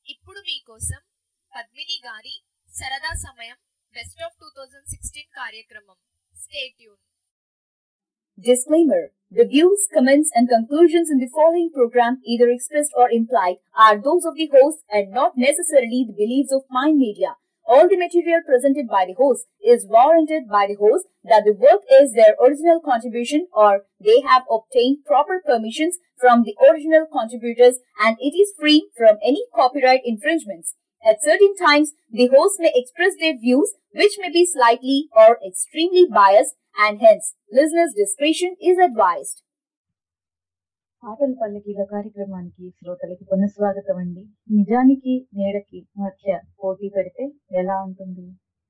ఇప్పుడు మీకోసం పద్మిని గారి సరదా సమయం best of two thousand sixteen కార్యక్రమం stay tune Disclaimer The views, comments, and conclusions in the following program, either expressed or implied, are those of the host and not necessarily the beliefs of Mind Media. All the material presented by the host is warranted by the host that the work is their original contribution or they have obtained proper permissions from the original contributors and it is free from any copyright infringements. At certain times, the host may express their views which may be slightly or extremely biased and hence listeners' discretion is advised. పాటల పల్లకిల కార్యక్రమానికి శ్రోతలకి పునఃస్వాగతం అండి నిజానికి నీడకి మధ్య పోటీ పెడితే ఎలా ఉంటుంది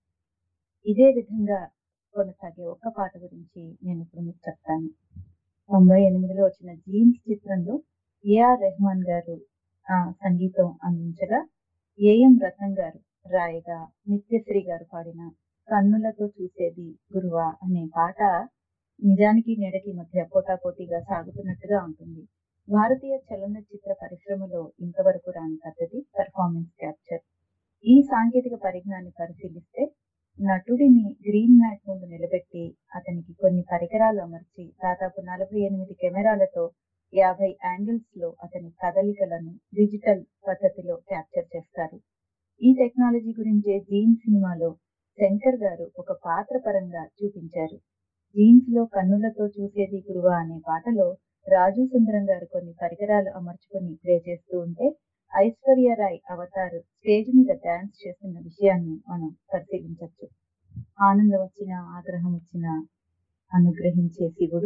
ఇదే విధంగా కొనసాగే ఒక్క పాట గురించి నేను ఇప్పుడు మీకు చెప్తాను తొంభై ఎనిమిదిలో వచ్చిన జీన్స్ చిత్రంలో ఏఆర్ రెహమాన్ గారు ఆ సంగీతం అందించగా ఏఎం రత్నం గారు రాయగా నిత్యశ్రీ గారు పాడిన కన్నులతో చూసేది గురువా అనే పాట నిజానికి నీడకి మధ్య పోటాపోటీగా సాగుతున్నట్టుగా ఉంటుంది భారతీయ చలనచిత్ర పరిశ్రమలో ఇంతవరకు రాని పద్ధతి పెర్ఫార్మెన్స్ క్యాప్చర్ ఈ సాంకేతిక పరిజ్ఞాన్ని పరిశీలిస్తే నటుడిని గ్రీన్ మ్యాట్ ముందు నిలబెట్టి అతనికి కొన్ని పరికరాలు అమర్చి దాదాపు నలభై ఎనిమిది కెమెరాలతో యాభై యాంగిల్స్ లో అతని కదలికలను డిజిటల్ పద్ధతిలో క్యాప్చర్ చేస్తారు ఈ టెక్నాలజీ గురించే జీన్ సినిమాలో శంకర్ గారు ఒక పాత్ర పరంగా చూపించారు జీన్స్ లో కన్నులతో చూసేది గురువా అనే పాటలో రాజు సుందరం గారు కొన్ని పరికరాలు అమర్చుకొని ప్లే చేస్తూ ఉంటే ఐశ్వర్య రాయ్ అవతారు స్టేజ్ మీద డాన్స్ చేస్తున్న విషయాన్ని మనం పరిశీలించవచ్చు ఆనందం వచ్చినా ఆగ్రహం వచ్చినా అనుగ్రహించే శివుడు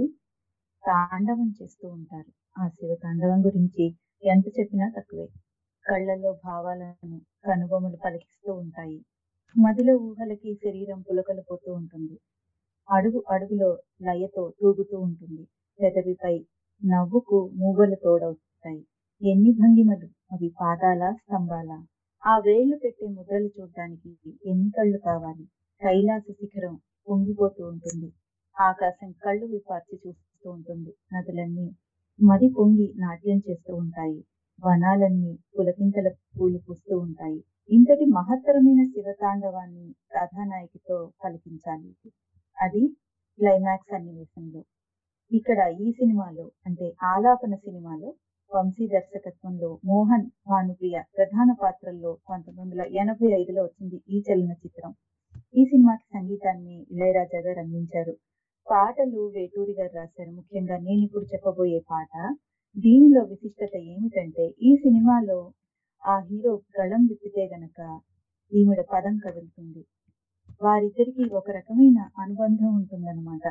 తాండవం చేస్తూ ఉంటారు ఆ శివ తాండవం గురించి ఎంత చెప్పినా తక్కువే కళ్ళల్లో భావాలను కనుబొమ్మలు పలికిస్తూ ఉంటాయి మదిలో ఊహలకి శరీరం పులకలిపోతూ ఉంటుంది అడుగు అడుగులో లయతో తూగుతూ ఉంటుంది పెదవిపై నవ్వుకు మూగలు తోడవుతాయి ఎన్ని భంగిమలు అవి పాదాల స్తంభాల ఆ వేళ్లు పెట్టే ముద్రలు చూడడానికి ఎన్ని కళ్ళు కావాలి కైలాస శిఖరం పొంగిపోతూ ఉంటుంది ఆకాశం కళ్ళు విపార్చి చూస్తూ ఉంటుంది నదులన్నీ మది పొంగి నాట్యం చేస్తూ ఉంటాయి వనాలన్నీ పులకింతల పూలు పూస్తూ ఉంటాయి ఇంతటి మహత్తరమైన శివతాండవాన్ని కథానాయకితో పలికించాలి అది క్లైమాక్స్ సన్నివేశంలో ఇక్కడ ఈ సినిమాలో అంటే ఆలాపన సినిమాలో వంశీ దర్శకత్వంలో మోహన్ భానుప్రియ ప్రధాన పాత్రల్లో పంతొమ్మిది వందల ఎనభై ఐదులో వచ్చింది ఈ చలనచిత్రం ఈ సినిమాకి సంగీతాన్ని ఇళయరాజా గారు అందించారు పాటలు వేటూరి గారు రాశారు ముఖ్యంగా నేను ఇప్పుడు చెప్పబోయే పాట దీనిలో విశిష్టత ఏమిటంటే ఈ సినిమాలో ఆ హీరో గళం విప్పితే గనక ఈమెడ పదం కదులుతుంది వారిద్దరికి ఒక రకమైన అనుబంధం ఉంటుందన్నమాట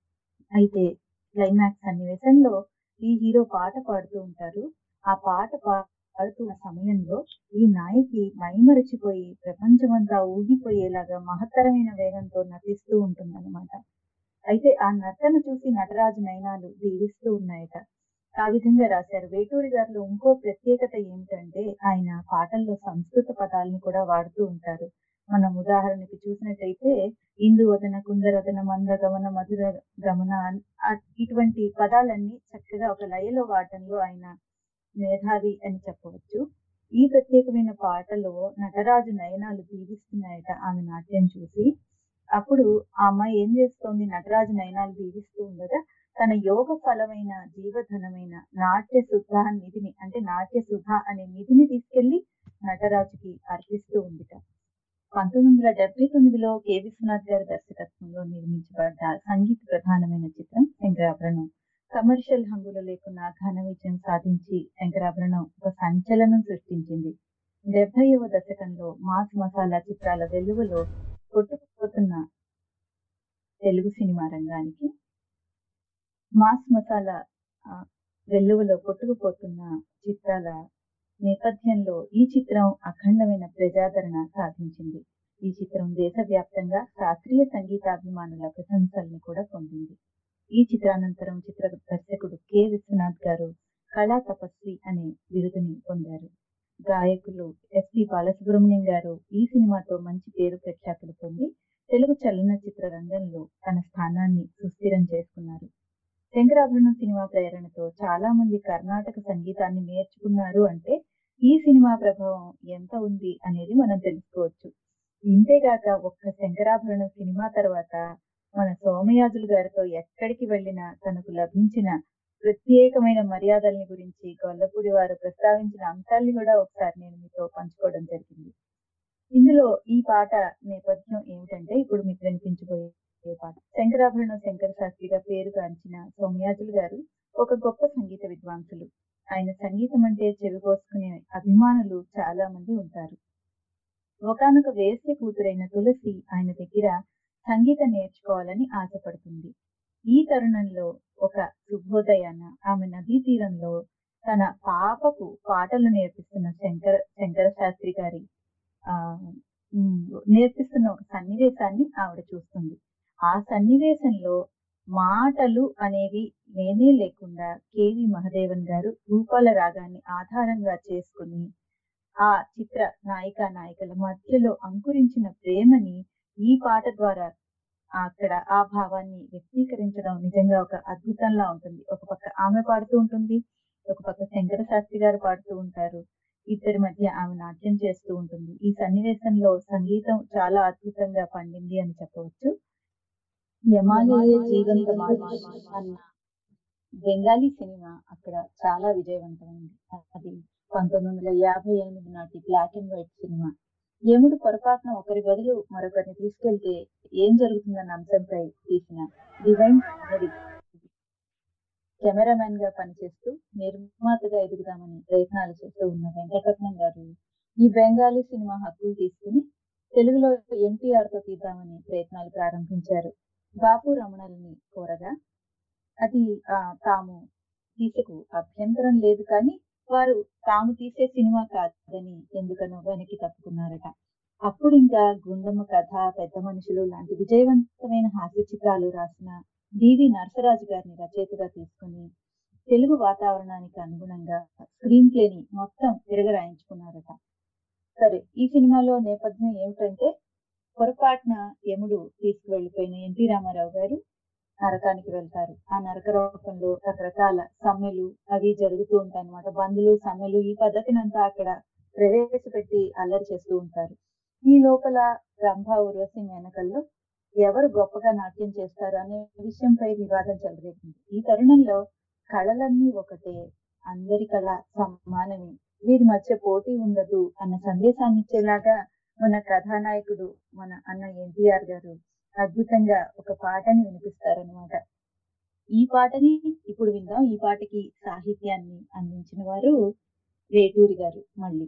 అయితే క్లైమాక్స్ సన్నివేశంలో ఈ హీరో పాట పాడుతూ ఉంటారు ఆ పాట పాడుతున్న సమయంలో ఈ నాయకి మైమరచిపోయి ప్రపంచమంతా ఊగిపోయేలాగా మహత్తరమైన వేగంతో నటిస్తూ ఉంటుందన్నమాట అయితే ఆ నర్తన చూసి నటరాజు నయనాలు దీవిస్తూ ఉన్నాయట ఆ విధంగా రాశారు వేటూరి గారిలో ఇంకో ప్రత్యేకత ఏమిటంటే ఆయన పాటల్లో సంస్కృత పదాలని కూడా వాడుతూ ఉంటారు మనం ఉదాహరణకి చూసినట్టయితే ఇందు వదన కుందరదన మంద గమన మధుర గమన ఇటువంటి పదాలన్నీ చక్కగా ఒక లయలో వాడటంలో ఆయన మేధావి అని చెప్పవచ్చు ఈ ప్రత్యేకమైన పాటలో నటరాజు నయనాలు దీవిస్తున్నాయట ఆమె నాట్యం చూసి అప్పుడు ఆ అమ్మాయి ఏం చేస్తోంది నటరాజు నయనాలు దీవిస్తూ ఉండగా తన యోగ ఫలమైన జీవధనమైన నాట్య సుధ నిధిని అంటే నాట్య సుధ అనే నిధిని తీసుకెళ్లి నటరాజుకి అర్పిస్తూ ఉందిట పంతొమ్మిది వందల డెబ్బై తొమ్మిదిలో కె విశ్వనాథ్ గారి దర్శకత్వంలో నిర్మించబడ్డ సంగీత ప్రధానమైన చిత్రం శంకరాభరణం కమర్షియల్ హంగులు లేకున్నా ఘన విజయం సాధించి శంకరాభరణం ఒక సంచలనం సృష్టించింది డెబ్బైవ దశకంలో మాస్ మసాలా చిత్రాల వెలుగులో కొట్టుకుపోతున్న తెలుగు సినిమా రంగానికి మాస్ మసాలా వెల్లువలో కొట్టుకుపోతున్న చిత్రాల నేపథ్యంలో ఈ చిత్రం అఖండమైన ప్రజాదరణ సాధించింది ఈ చిత్రం దేశవ్యాప్తంగా శాస్త్రీయ సంగీతాభిమానుల ప్రశంసల్ని కూడా పొందింది ఈ చిత్రానంతరం చిత్ర దర్శకుడు కె విశ్వనాథ్ గారు కళా తపస్వి అనే బిరుదుని పొందారు గాయకులు ఎస్పి బాలసుబ్రహ్మణ్యం గారు ఈ సినిమాతో మంచి పేరు ప్రఖ్యాతులు పొంది తెలుగు చలనచిత్ర రంగంలో తన స్థానాన్ని సుస్థిరం చేసుకున్నారు శంకరాభరణం సినిమా ప్రేరణతో చాలా మంది కర్ణాటక సంగీతాన్ని నేర్చుకున్నారు అంటే ఈ సినిమా ప్రభావం ఎంత ఉంది అనేది మనం తెలుసుకోవచ్చు ఇంతేగాక ఒక్క శంకరాభరణం సినిమా తర్వాత మన సోమయాజులు గారితో ఎక్కడికి వెళ్ళినా తనకు లభించిన ప్రత్యేకమైన మర్యాదల్ని గురించి గొల్లపూడి వారు ప్రస్తావించిన అంశాల్ని కూడా ఒకసారి నేను మీతో పంచుకోవడం జరిగింది ఇందులో ఈ పాట నేపథ్యం ఏమిటంటే ఇప్పుడు మీకు వినిపించబోయే పాట శంకరాభరణం శంకర శాస్త్రిగా పేరు గాంచిన సోమయాజులు గారు ఒక గొప్ప సంగీత విద్వాంసులు ఆయన సంగీతం అంటే చెవి కోసుకునే అభిమానులు చాలా మంది ఉంటారు ఒకనొక వేశ్య కూతురైన తులసి ఆయన దగ్గర సంగీతం నేర్చుకోవాలని ఆశపడుతుంది ఈ తరుణంలో ఒక శుభోదయాన ఆమె నదీ తీరంలో తన పాపకు పాటలు నేర్పిస్తున్న శంకర శంకర శాస్త్రి గారి ఆ ఉమ్, నేర్పిస్తున్న ఒక సన్నివేశాన్ని ఆవిడ చూస్తుంది ఆ సన్నివేశంలో మాటలు అనేవి లేనే లేకుండా కేవి మహదేవన్ గారు రూపాల రాగాన్ని ఆధారంగా చేసుకుని ఆ చిత్ర నాయిక నాయకుల మధ్యలో అంకురించిన ప్రేమని ఈ పాట ద్వారా అక్కడ ఆ భావాన్ని వ్యక్తీకరించడం నిజంగా ఒక అద్భుతంలా ఉంటుంది ఒక పక్క ఆమె పాడుతూ ఉంటుంది ఒక పక్క శంకర శాస్త్రి గారు పాడుతూ ఉంటారు ఇద్దరి మధ్య ఆమె నాట్యం చేస్తూ ఉంటుంది ఈ సన్నివేశంలో సంగీతం చాలా అద్భుతంగా పండింది అని చెప్పవచ్చు యమాలయ జీవంత అన్న బెంగాలీ సినిమా అక్కడ చాలా విజయవంతమైంది అది పంతొమ్మిది వందల యాభై ఎనిమిది నాటి బ్లాక్ అండ్ వైట్ సినిమా యముడు పొరపాటున ఒకరి బదులు మరొకరిని తీసుకెళ్తే ఏం జరుగుతుందన్న అంశంపై తీసిన డివైన్ కామెడీ కెమెరామెన్ గా పనిచేస్తూ నిర్మాతగా ఎదుగుదామని ప్రయత్నాలు చేస్తూ ఉన్న వెంకటరత్నం గారు ఈ బెంగాలీ సినిమా హక్కులు తీసుకుని తెలుగులో ఎన్టీఆర్ తో తీద్దామని ప్రయత్నాలు ప్రారంభించారు బాపు రమణల్ని కోరగా అది ఆ, తాము తీసకు అభ్యంతరం లేదు కానీ వారు తాము తీసే సినిమా కాదని ఎందుకనో వెనక్కి తప్పుకున్నారట అప్పుడు ఇంకా గుండమ్మ కథ పెద్ద మనుషులు లాంటి విజయవంతమైన హాస్య చిత్రాలు రాసిన డివి నరసరాజు గారిని రచయితగా తీసుకుని తెలుగు వాతావరణానికి అనుగుణంగా స్క్రీన్ ప్లేని మొత్తం తిరగరాయించుకున్నారట సరే ఈ సినిమాలో నేపథ్యం ఏమిటంటే పొరపాటున యముడు తీసుకువెళ్లిపోయిన ఎన్టీ రామారావు గారు నరకానికి వెళ్తారు ఆ నరక రూపంలో రకరకాల సమ్మెలు అవి జరుగుతూ ఉంటాయి అన్నమాట బంధులు సమ్మెలు ఈ పద్ధతిని అంతా అక్కడ ప్రవేశపెట్టి అల్లరి చేస్తూ ఉంటారు ఈ లోపల రంభ ఉర్వశి మేనకల్లో ఎవరు గొప్పగా నాట్యం చేస్తారు అనే విషయంపై వివాదం చెలరేగింది ఈ తరుణంలో కళలన్నీ ఒకటే అందరి కళ సమానమే వీరి మధ్య పోటీ ఉండదు అన్న సందేశాన్ని ఇచ్చేలాగా మన కథానాయకుడు మన అన్న ఎన్టీఆర్ గారు అద్భుతంగా ఒక పాటని వినిపిస్తారనమాట ఈ పాటని ఇప్పుడు విందాం ఈ పాటకి సాహిత్యాన్ని అందించిన వారు వేటూరి గారు మళ్ళీ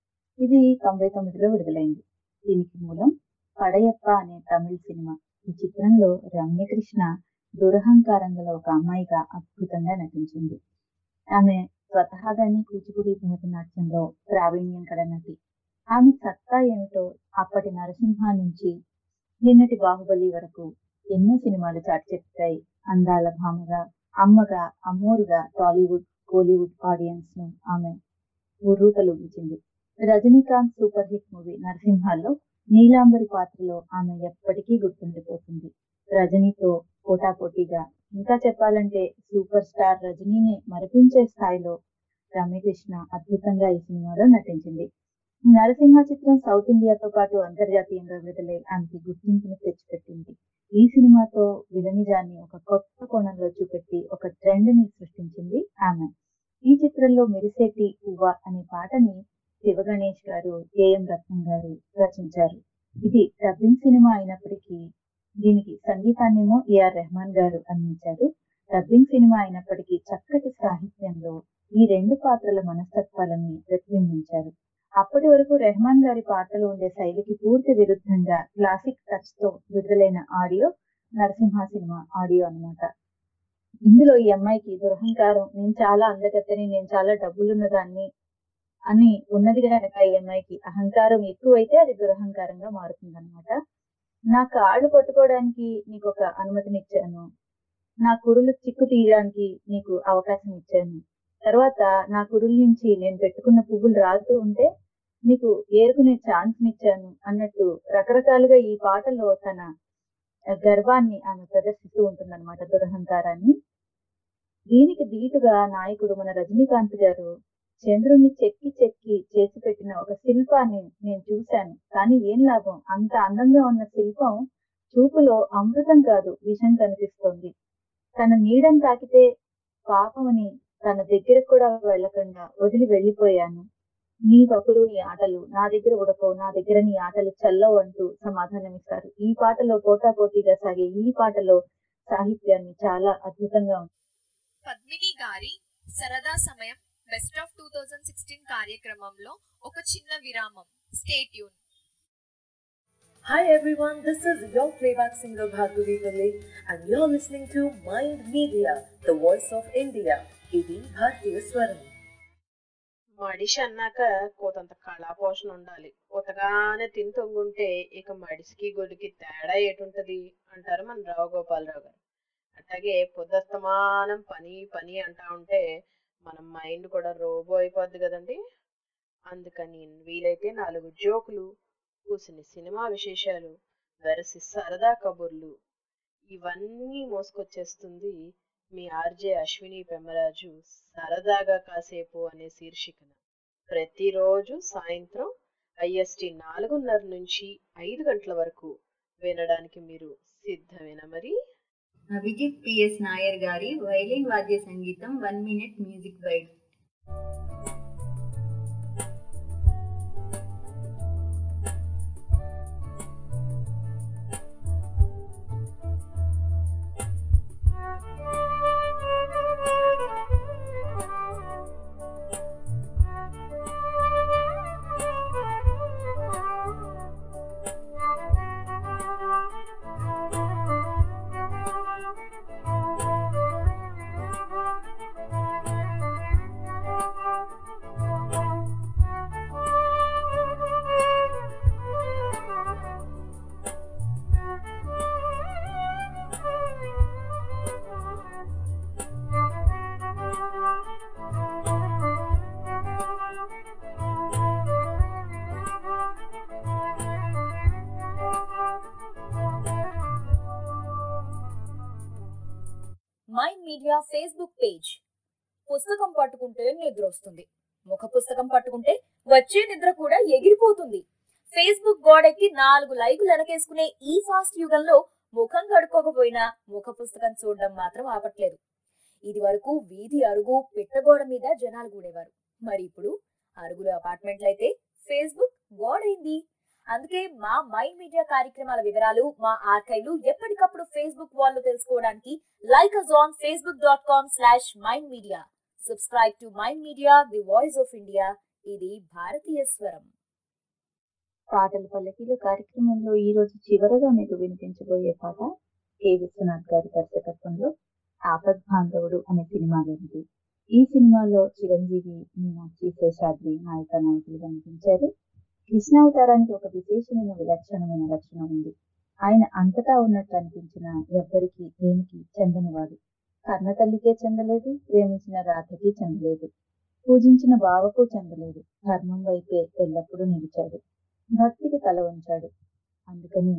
ఇది తొంభై తొమ్మిదిలో విడుదలైంది దీనికి మూలం పడయప్ప అనే తమిళ సినిమా ఈ చిత్రంలో రమ్యకృష్ణ దురహంకారం గల ఒక అమ్మాయిగా అద్భుతంగా నటించింది ఆమె స్వతహాగానే కూచిపూడి భరతనాట్యంలో ప్రావీణ్యం కల నటి ఆమె సత్తా ఏమిటో అప్పటి నరసింహ నుంచి నిన్నటి బాహుబలి వరకు ఎన్నో సినిమాలు చాటి చెప్తాయి అందాల భామగా అమ్మగా అమ్మోరుగా టాలీవుడ్ కోలీవుడ్ ఆడియన్స్ ను ఆమె ఉర్రూతలూగించింది రజనీకాంత్ సూపర్ హిట్ మూవీ నరసింహాల్లో నీలాంబరి పాత్రలో ఆమె ఎప్పటికీ గుర్తుండిపోతుంది రజనీతో పోటాపోటీగా ఇంకా చెప్పాలంటే సూపర్ స్టార్ రజనీని మరిపించే స్థాయిలో రమ్యకృష్ణ అద్భుతంగా ఈ సినిమాలో నటించింది నరసింహ చిత్రం సౌత్ ఇండియాతో పాటు అంతర్జాతీయంగా విడుదలై ఆమెకి గుర్తింపుని తెచ్చిపెట్టింది ఈ సినిమాతో విలనిజాన్ని ఒక కొత్త కోణంలో చూపెట్టి ఒక ట్రెండ్ ని సృష్టించింది ఆమె ఈ చిత్రంలో మెరిసేటి పువ్వ అనే పాటని శివ గణేష్ గారు ఏఎం రత్నం గారు రచించారు ఇది డబ్బింగ్ సినిమా అయినప్పటికీ దీనికి సంగీతాన్నేమో ఏఆర్ రెహమాన్ గారు అందించారు డబ్బింగ్ సినిమా అయినప్పటికీ చక్కటి సాహిత్యంలో ఈ రెండు పాత్రల మనస్తత్వాలని ప్రతిబింబించారు అప్పటి వరకు రెహమాన్ గారి పాటలు ఉండే శైలికి పూర్తి విరుద్ధంగా క్లాసిక్ టచ్ తో విడుదలైన ఆడియో నరసింహ సినిమా ఆడియో అన్నమాట ఇందులో ఈ అమ్మాయికి దురహంకారం నేను చాలా అందగత్తని నేను చాలా డబ్బులున్న దాన్ని అని ఉన్నది కనుక ఈ అమ్మాయికి అహంకారం ఎక్కువైతే అది దురహంకారంగా మారుతుంది అనమాట నా కాళ్ళు పట్టుకోవడానికి నీకు ఒక అనుమతినిచ్చాను నా కురులు చిక్కు తీయడానికి నీకు అవకాశం ఇచ్చాను తర్వాత నా కురుల నుంచి నేను పెట్టుకున్న పువ్వులు రాలుతూ ఉంటే నీకు ఏరుకునే ఛాన్స్ ఇచ్చాను అన్నట్టు రకరకాలుగా ఈ పాటలో తన గర్వాన్ని ఆమె ప్రదర్శిస్తూ ఉంటుందన్నమాట దురహంకారాన్ని దీనికి ధీటుగా నాయకుడు మన రజనీకాంత్ గారు చంద్రుణ్ణి చెక్కి చెక్కి చేసి పెట్టిన ఒక శిల్పాన్ని నేను చూశాను కానీ ఏం లాభం అంత అందంగా ఉన్న శిల్పం చూపులో అమృతం కాదు విషం కనిపిస్తోంది తన నీడని తాకితే పాపమని తన దగ్గరకు కూడా వెళ్ళకుండా వదిలి వెళ్ళిపోయాను నీ బకులు నీ ఆటలు నా దగ్గర ఉడకవు నా దగ్గర నీ ఆటలు చల్లవు అంటూ సమాధానమిస్తారు ఈ పాటలో పోటాపోటీగా సాగే ఈ పాటలో సాహిత్యాన్ని చాలా అద్భుతంగా ఉంది పద్మిని గారి సరదా సమయం best of two thousand sixteen కార్యక్రమంలో ఒక చిన్న విరామం స్టేట్ యూన్ Hi everyone, this is your playback singer Bhargavi Pillai and you're listening to Mind Media, the voice of India. ఇది భారతీయ స్వరం మడిషి అన్నాక కోతంత కళాపోషణ ఉండాలి ఉతగానే తిని తొంగుంటే ఇక మడిసికి గొడికి తేడా ఏటుంటది అంటారు మన రావు గోపాలరావు గారు అట్లాగే పొద్దుస్తమానం పని పని అంటా ఉంటే మన మైండ్ కూడా రోబో అయిపోద్ది కదండి అందుకని వీలైతే నాలుగు జోకులు కూసిన సినిమా విశేషాలు వెరసి సరదా కబుర్లు ఇవన్నీ మోసుకొచ్చేస్తుంది మీ ఆర్జే అశ్విని పెమ్మరాజు సరదాగా కాసేపు అనే శీర్షికన ప్రతిరోజు సాయంత్రం ఐఎస్టి నాలుగున్నర నుంచి ఐదు గంటల వరకు వినడానికి మీరు సిద్ధమేనా మరి అభిజిత్ పిఎస్ నాయర్ గారి వైలిన్ వాద్య సంగీతం one minute music bite Mind Media Facebook page పుస్తకం పట్టుకుంటే నిద్ర వస్తుంది ముఖ పుస్తకం పట్టుకుంటే వచ్చే నిద్ర కూడా ఎగిరిపోతుంది ఫేస్బుక్ గోడెక్కి నాలుగు లైకులు వెనకేసుకునే ఈ ఫాస్ట్ యుగంలో ముఖం కడుక్కోకపోయినా ముఖ పుస్తకం చూడడం మాత్రం ఆపట్లేదు ఇది వరకు వీధి అరుగు పిట్టగోడ మీద జనాలు కూడేవారు మరి ఇప్పుడు అరుగులు అపార్ట్మెంట్లయితే ఫేస్బుక్ గోడైంది అందుకే మా మైండ్ మీడియా కార్యక్రమాల వివరాలు మా ఆర్కైవ్లు ఎప్పటికప్పుడు ఫేస్బుక్ వాల్లో తెలుసుకోవడానికి like us on Facebook dot com slash Mind Media subscribe to Mind Media the voice of India ఇది భారతీయ స్వరం పాటల పల్లకిలో కార్యక్రమంలో ఈ రోజు చివరగా మీకు వినిపించబోయే పాట కె విశ్వనాథ్ గారి దర్శకత్వంలో ఆపద్ బాంధవుడు అనే సినిమాలోనిది ఈ సినిమాలో చిరంజీవి మీనాక్షి శేషాద్రి నాయక నాయకులుగా నటించారు కృష్ణావతారానికి ఒక విశేషమైన విలక్షణమైన లక్షణం ఉంది ఆయన అంతటా ఉన్నట్టు అనిపించిన ఎవ్వరికి దేనికి చెందనివాడు కర్ణ తల్లికే చెందలేదు ప్రేమించిన రాధకి చెందలేదు పూజించిన బావకు చెందలేదు ధర్మం వైపే ఎల్లప్పుడూ నిలిచాడు భక్తికి తల ఉంచాడు అందుకని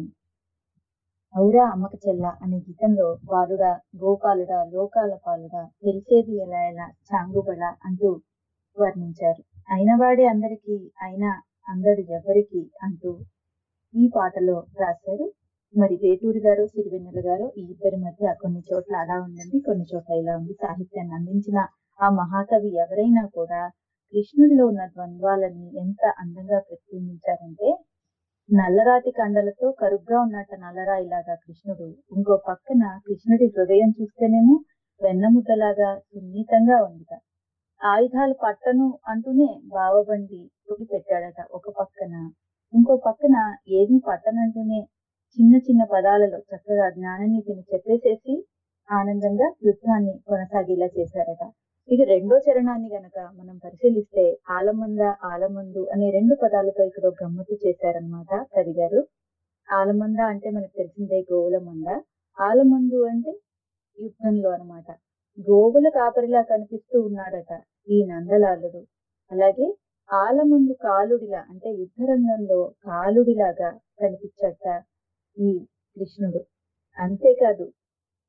ఔరా అమ్మక చెల్ల అనే గీతంలో బాలుడా గోపాలుడా లోకాల పాలుడా తెలిసేది ఎలా ఎలా చాంగుబడ అంటూ వర్ణించారు అయినవాడే అందరికీ అయినా అందడు ఎవరికి అంటూ ఈ పాటలో రాశారు మరి వేటూరి గారు సిరివెన్నెల గారు ఈ ఇద్దరి మధ్య కొన్ని చోట్ల అలా ఉందండి కొన్ని చోట్ల ఇలా ఉంది సాహిత్యాన్ని అందించిన ఆ మహాకవి ఎవరైనా కూడా కృష్ణుడిలో ఉన్న ద్వంద్వాలని ఎంత అందంగా ప్రతిబింబించారంటే నల్లరాతి కండలతో కరుగ్గా ఉన్నట్ట నల్లరాయిలాగా కృష్ణుడు ఇంకో పక్కన కృష్ణుడి హృదయం చూస్తేనేమో వెన్నముద్దలాగా సున్నితంగా ఉందిట ఆయుధాలు పట్టను అంటూనే బావబండి తుడి పెట్టాడట ఒక పక్కన ఇంకో పక్కన ఏమీ పట్టనంటూనే చిన్న చిన్న పదాలలో చక్కగా జ్ఞాననీతిని చెప్పేసేసి ఆనందంగా యుద్ధాన్ని కొనసాగేలా చేశారట ఇక రెండో చరణాన్ని గనక మనం పరిశీలిస్తే ఆలమంద ఆలమందు అనే రెండు పదాలతో ఇక్కడ ఒక గమ్మత్తు చేశారనమాట కవి గారు ఆలమంద అంటే మనకు తెలిసిందే గోవుల మంద ఆలమందు అంటే యుద్ధంలో అన్నమాట గోవుల కాపరిలా కనిపిస్తూ ఉన్నాడట ఈ నందలాలుడు అలాగే ఆలమందు కాలుడిలా అంటే యుద్ధ రంగంలో కాలుడిలాగా కనిపించట ఈ కృష్ణుడు అంతేకాదు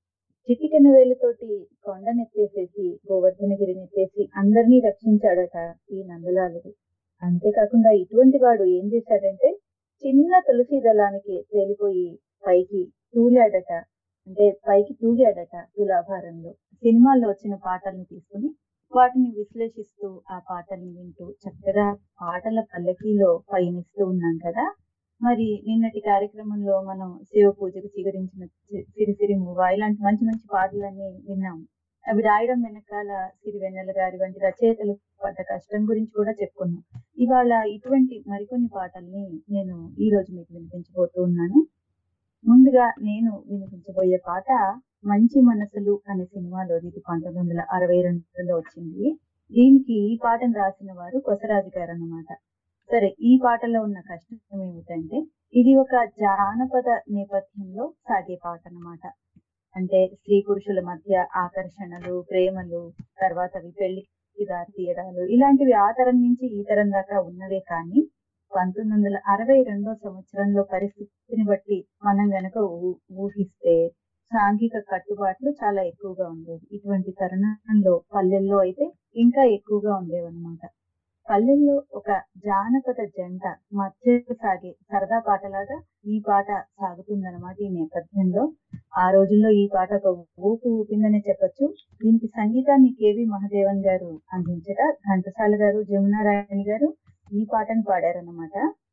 చిటికెన వేలుతోటి కొండనెత్తేసేసి గోవర్ధనగిరిని ఎత్తేసి అందరినీ రక్షించాడట ఈ నందలాలుడు అంతేకాకుండా ఇటువంటి వాడు ఏం చేశాడంటే చిన్న తులసి దళానికి తేలిపోయి పైకి తూలాడట అంటే పైకి తూగాడట తులాభారంలో సినిమాల్లో వచ్చిన పాటల్ని తీసుకుని వాటిని విశ్లేషిస్తూ ఆ పాటల్ని వింటూ చక్కగా పాటల పల్లకీలో పయనిస్తూ ఉన్నాం కదా మరి నిన్నటి కార్యక్రమంలో మనం శివ పూజకు చిగురించిన సి- సిరిసిరి మూవ ఇలాంటి మంచి మంచి పాటలన్నీ విన్నాం అవి రాయడం వెనకాల సిరివెన్నెల గారి వంటి రచయితలు పడ్డ కష్టం గురించి కూడా చెప్పుకున్నాం ఇవాళ ఇటువంటి మరికొన్ని పాటల్ని నేను ఈ రోజు మీకు వినిపించబోతూ ఉన్నాను ముందుగా నేను వినిపించబోయే పాట మంచి మనసులు అనే సినిమాలో ఇది పంతొమ్మిది వందల అరవై రెండులో వచ్చింది దీనికి ఈ పాటను రాసిన వారు కొసరాజు గారు అన్నమాట సరే ఈ పాటలో ఉన్న కష్టం ఏమిటంటే ఇది ఒక జానపద నేపథ్యంలో సాగే పాట అన్నమాట అంటే స్త్రీ పురుషుల మధ్య ఆకర్షణలు ప్రేమలు తర్వాత అవి పెళ్లికి దారి తీయడాలు ఇలాంటివి ఆ తరం నుంచి ఈ తరం దాకా ఉన్నవే కానీ పంతొమ్మిది వందల అరవై రెండో సంవత్సరంలో పరిస్థితిని బట్టి మనం గనక ఊ- ఊహిస్తే సాంఘిక కట్టుబాట్లు చాలా ఎక్కువగా ఉండేవి ఇటువంటి తరుణంలో పల్లెల్లో అయితే ఇంకా ఎక్కువగా ఉండేవన్నమాట పల్లెల్లో ఒక జానపద జంట మధ్య సాగే సరదా పాటలాగా ఈ పాట సాగుతుందన్నమాట ఈ నేపథ్యంలో ఆ రోజుల్లో ఈ పాట ఒక ఊపు ఊపిందనే చెప్పొచ్చు దీనికి సంగీతాన్ని కేవి మహదేవన్ గారు అందించగా ఘంటసాల గారు జమునారాయణ గారు ఈ పాటను పాడారన్నమాట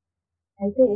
అయితే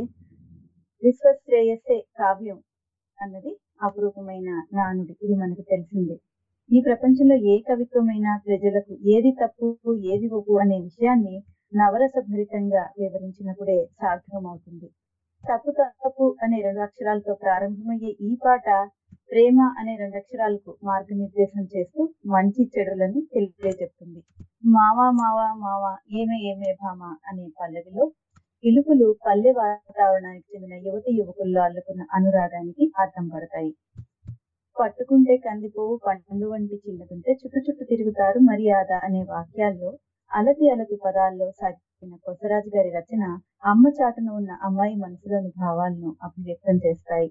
విశ్వశ్రేయస్సే కావ్యం అన్నది అపురూపమైన నానుడి ఇది మనకు తెలిసిందే ఈ ప్రపంచంలో ఏ కవిత్వమైనా ప్రజలకు ఏది తప్పు ఏది ఒప్పు అనే విషయాన్ని నవరస భరితంగా వివరించినప్పుడే సార్థకమవుతుంది తప్పు తప్పు అనే రెండు అక్షరాలతో ప్రారంభమయ్యే ఈ పాట ప్రేమ అనే రెండు అక్షరాలకు మార్గనిర్దేశం చేస్తూ మంచి చెడులను తెలియజెప్తుంది మావా మావా మావా ఏమే ఏమే భామ అనే పల్లవిలో పిలుపులు పల్లె వాతావరణానికి చెందిన యువతి యువకుల్లో అల్లుకున్న అనురాగానికి అర్థం పడతాయి పట్టుకుంటే కందిపోవు పండు వంటి చిన్నకుంటే చుట్టు చుట్టూ తిరుగుతారు మర్యాద అనే వాక్యాల్లో అలతి అలతి పదాల్లో సాగిన కొసరాజు గారి రచన అమ్మ చాటున ఉన్న అమ్మాయి మనసులోని భావాలను అభివ్యక్తం చేస్తాయి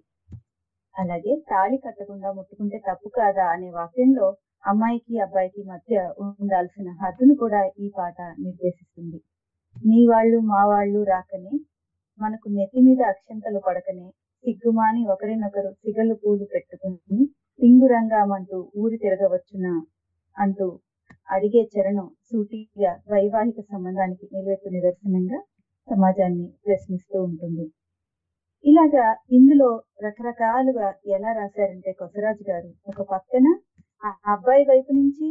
అలాగే తాళి కట్టకుండా ముట్టుకుంటే తప్పు కాదా అనే వాక్యంలో అమ్మాయికి అబ్బాయికి మధ్య ఉండాల్సిన హద్దును కూడా ఈ పాట నిర్దేశిస్తుంది నీ వాళ్ళు మా వాళ్ళు రాకనే మనకు నెత్తి మీద అక్షంతలు పడకనే సిగ్గుమాని ఒకరినొకరు సిగలు పూలు పెట్టుకుని టింగురంగామంటూ ఊరి తిరగవచ్చునా అంటూ అడిగే చరణం సూటిగా వైవాహిక సంబంధానికి నిలువెత్తు నిదర్శనంగా సమాజాన్ని ప్రశ్నిస్తూ ఉంటుంది ఇలాగా ఇందులో రకరకాలుగా ఎలా రాశారంటే కొసరాజు గారు ఒక పక్కన ఆ అబ్బాయి వైపు నుంచి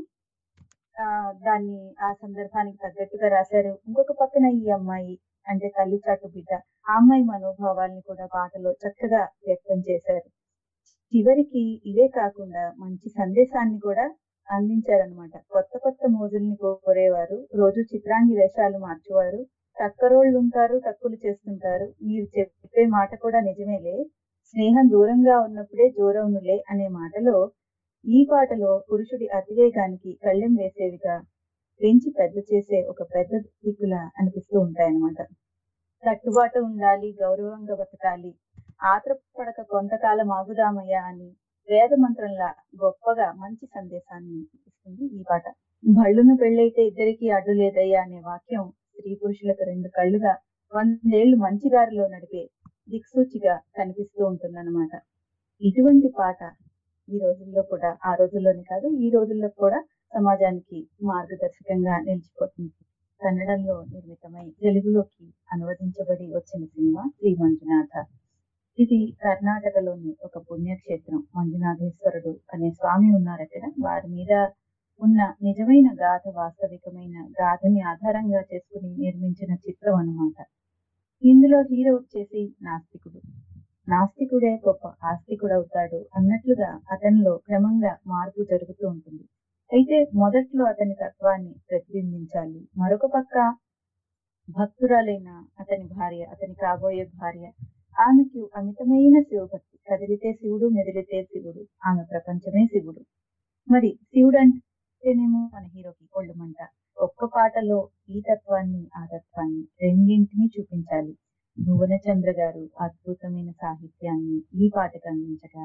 ఆ దాన్ని ఆ సందర్భానికి తగ్గట్టుగా రాశారు ఇంకొక పక్కన ఈ అమ్మాయి అంటే తల్లి చాటు బిడ్డ ఆ అమ్మాయి మనోభావాల్ని కూడా పాటలో చక్కగా వ్యక్తం చేశారు చివరికి ఇవే కాకుండా మంచి సందేశాన్ని కూడా అందించారనమాట కొత్త కొత్త మోజుల్ని కోరేవారు రోజు చిత్రాంగి వేషాలు మార్చేవారు టక్కరోళ్ళు ఉంటారు టక్కులు చేస్తుంటారు మీరు చెప్పే మాట కూడా నిజమేలే స్నేహం దూరంగా ఉన్నప్పుడే జోరవునులే అనే మాటలో ఈ పాటలో పురుషుడి అతివేగానికి కళ్ళెం వేసేవిగా పెంచి పెద్ద చేసే ఒక పెద్ద దిక్కులా అనిపిస్తూ ఉంటాయన్నమాట కట్టుబాటు ఉండాలి గౌరవంగా బతకాలి ఆత్రపడక కొంతకాలం ఆగుదామయ్యా అని వేద మంత్రంలా గొప్పగా మంచి సందేశాన్ని ఇస్తుంది ఈ పాట బళ్ళును పెళ్ళైతే ఇద్దరికి అడ్డు లేదయ్యా అనే వాక్యం స్త్రీ పురుషులకు రెండు కళ్ళుగా వందేళ్లు మంచి దారిలో నడిపే దిక్సూచిగా కనిపిస్తూ ఉంటుందన్నమాట ఇటువంటి పాట ఈ రోజుల్లో కూడా ఆ రోజుల్లోనే కాదు ఈ రోజుల్లో కూడా సమాజానికి మార్గదర్శకంగా నిలిచిపోతుంది కన్నడంలో నిర్మితమై తెలుగులోకి అనువదించబడి వచ్చిన సినిమా శ్రీ మంజునాథ ఇది కర్ణాటకలోని ఒక పుణ్యక్షేత్రం మంజునాథేశ్వరుడు అనే స్వామి ఉన్నారు అక్కడ వారి మీద ఉన్న నిజమైన గాథ వాస్తవికమైన గాథని ఆధారంగా చేసుకుని నిర్మించిన చిత్రం అన్నమాట ఇందులో హీరో వచ్చేసి నాస్తికుడు నాస్తికుడే గొప్ప ఆస్తికుడు అవుతాడు అన్నట్లుగా అతనిలో క్రమంగా మార్పు జరుగుతూ ఉంటుంది అయితే మొదట్లో అతని తత్వాన్ని ప్రతిబింబించాలి మరొక పక్క భక్తురాలైన అతని భార్య అతని కాబోయే భార్య ఆమెకు అమితమైన శివభక్తి కదిలితే శివుడు మెదిలితే శివుడు ఆమె ప్రపంచమే శివుడు మరి శివుడు అంటేనేమో మన హీరోకి ఒళ్ళుమంట ఒక్క పాటలో ఈ తత్వాన్ని ఆ తత్వాన్ని రెండింటినీ చూపించాలి భువనచంద్ర గారు అద్భుతమైన సాహిత్యాన్ని ఈ పాటకు అందించగా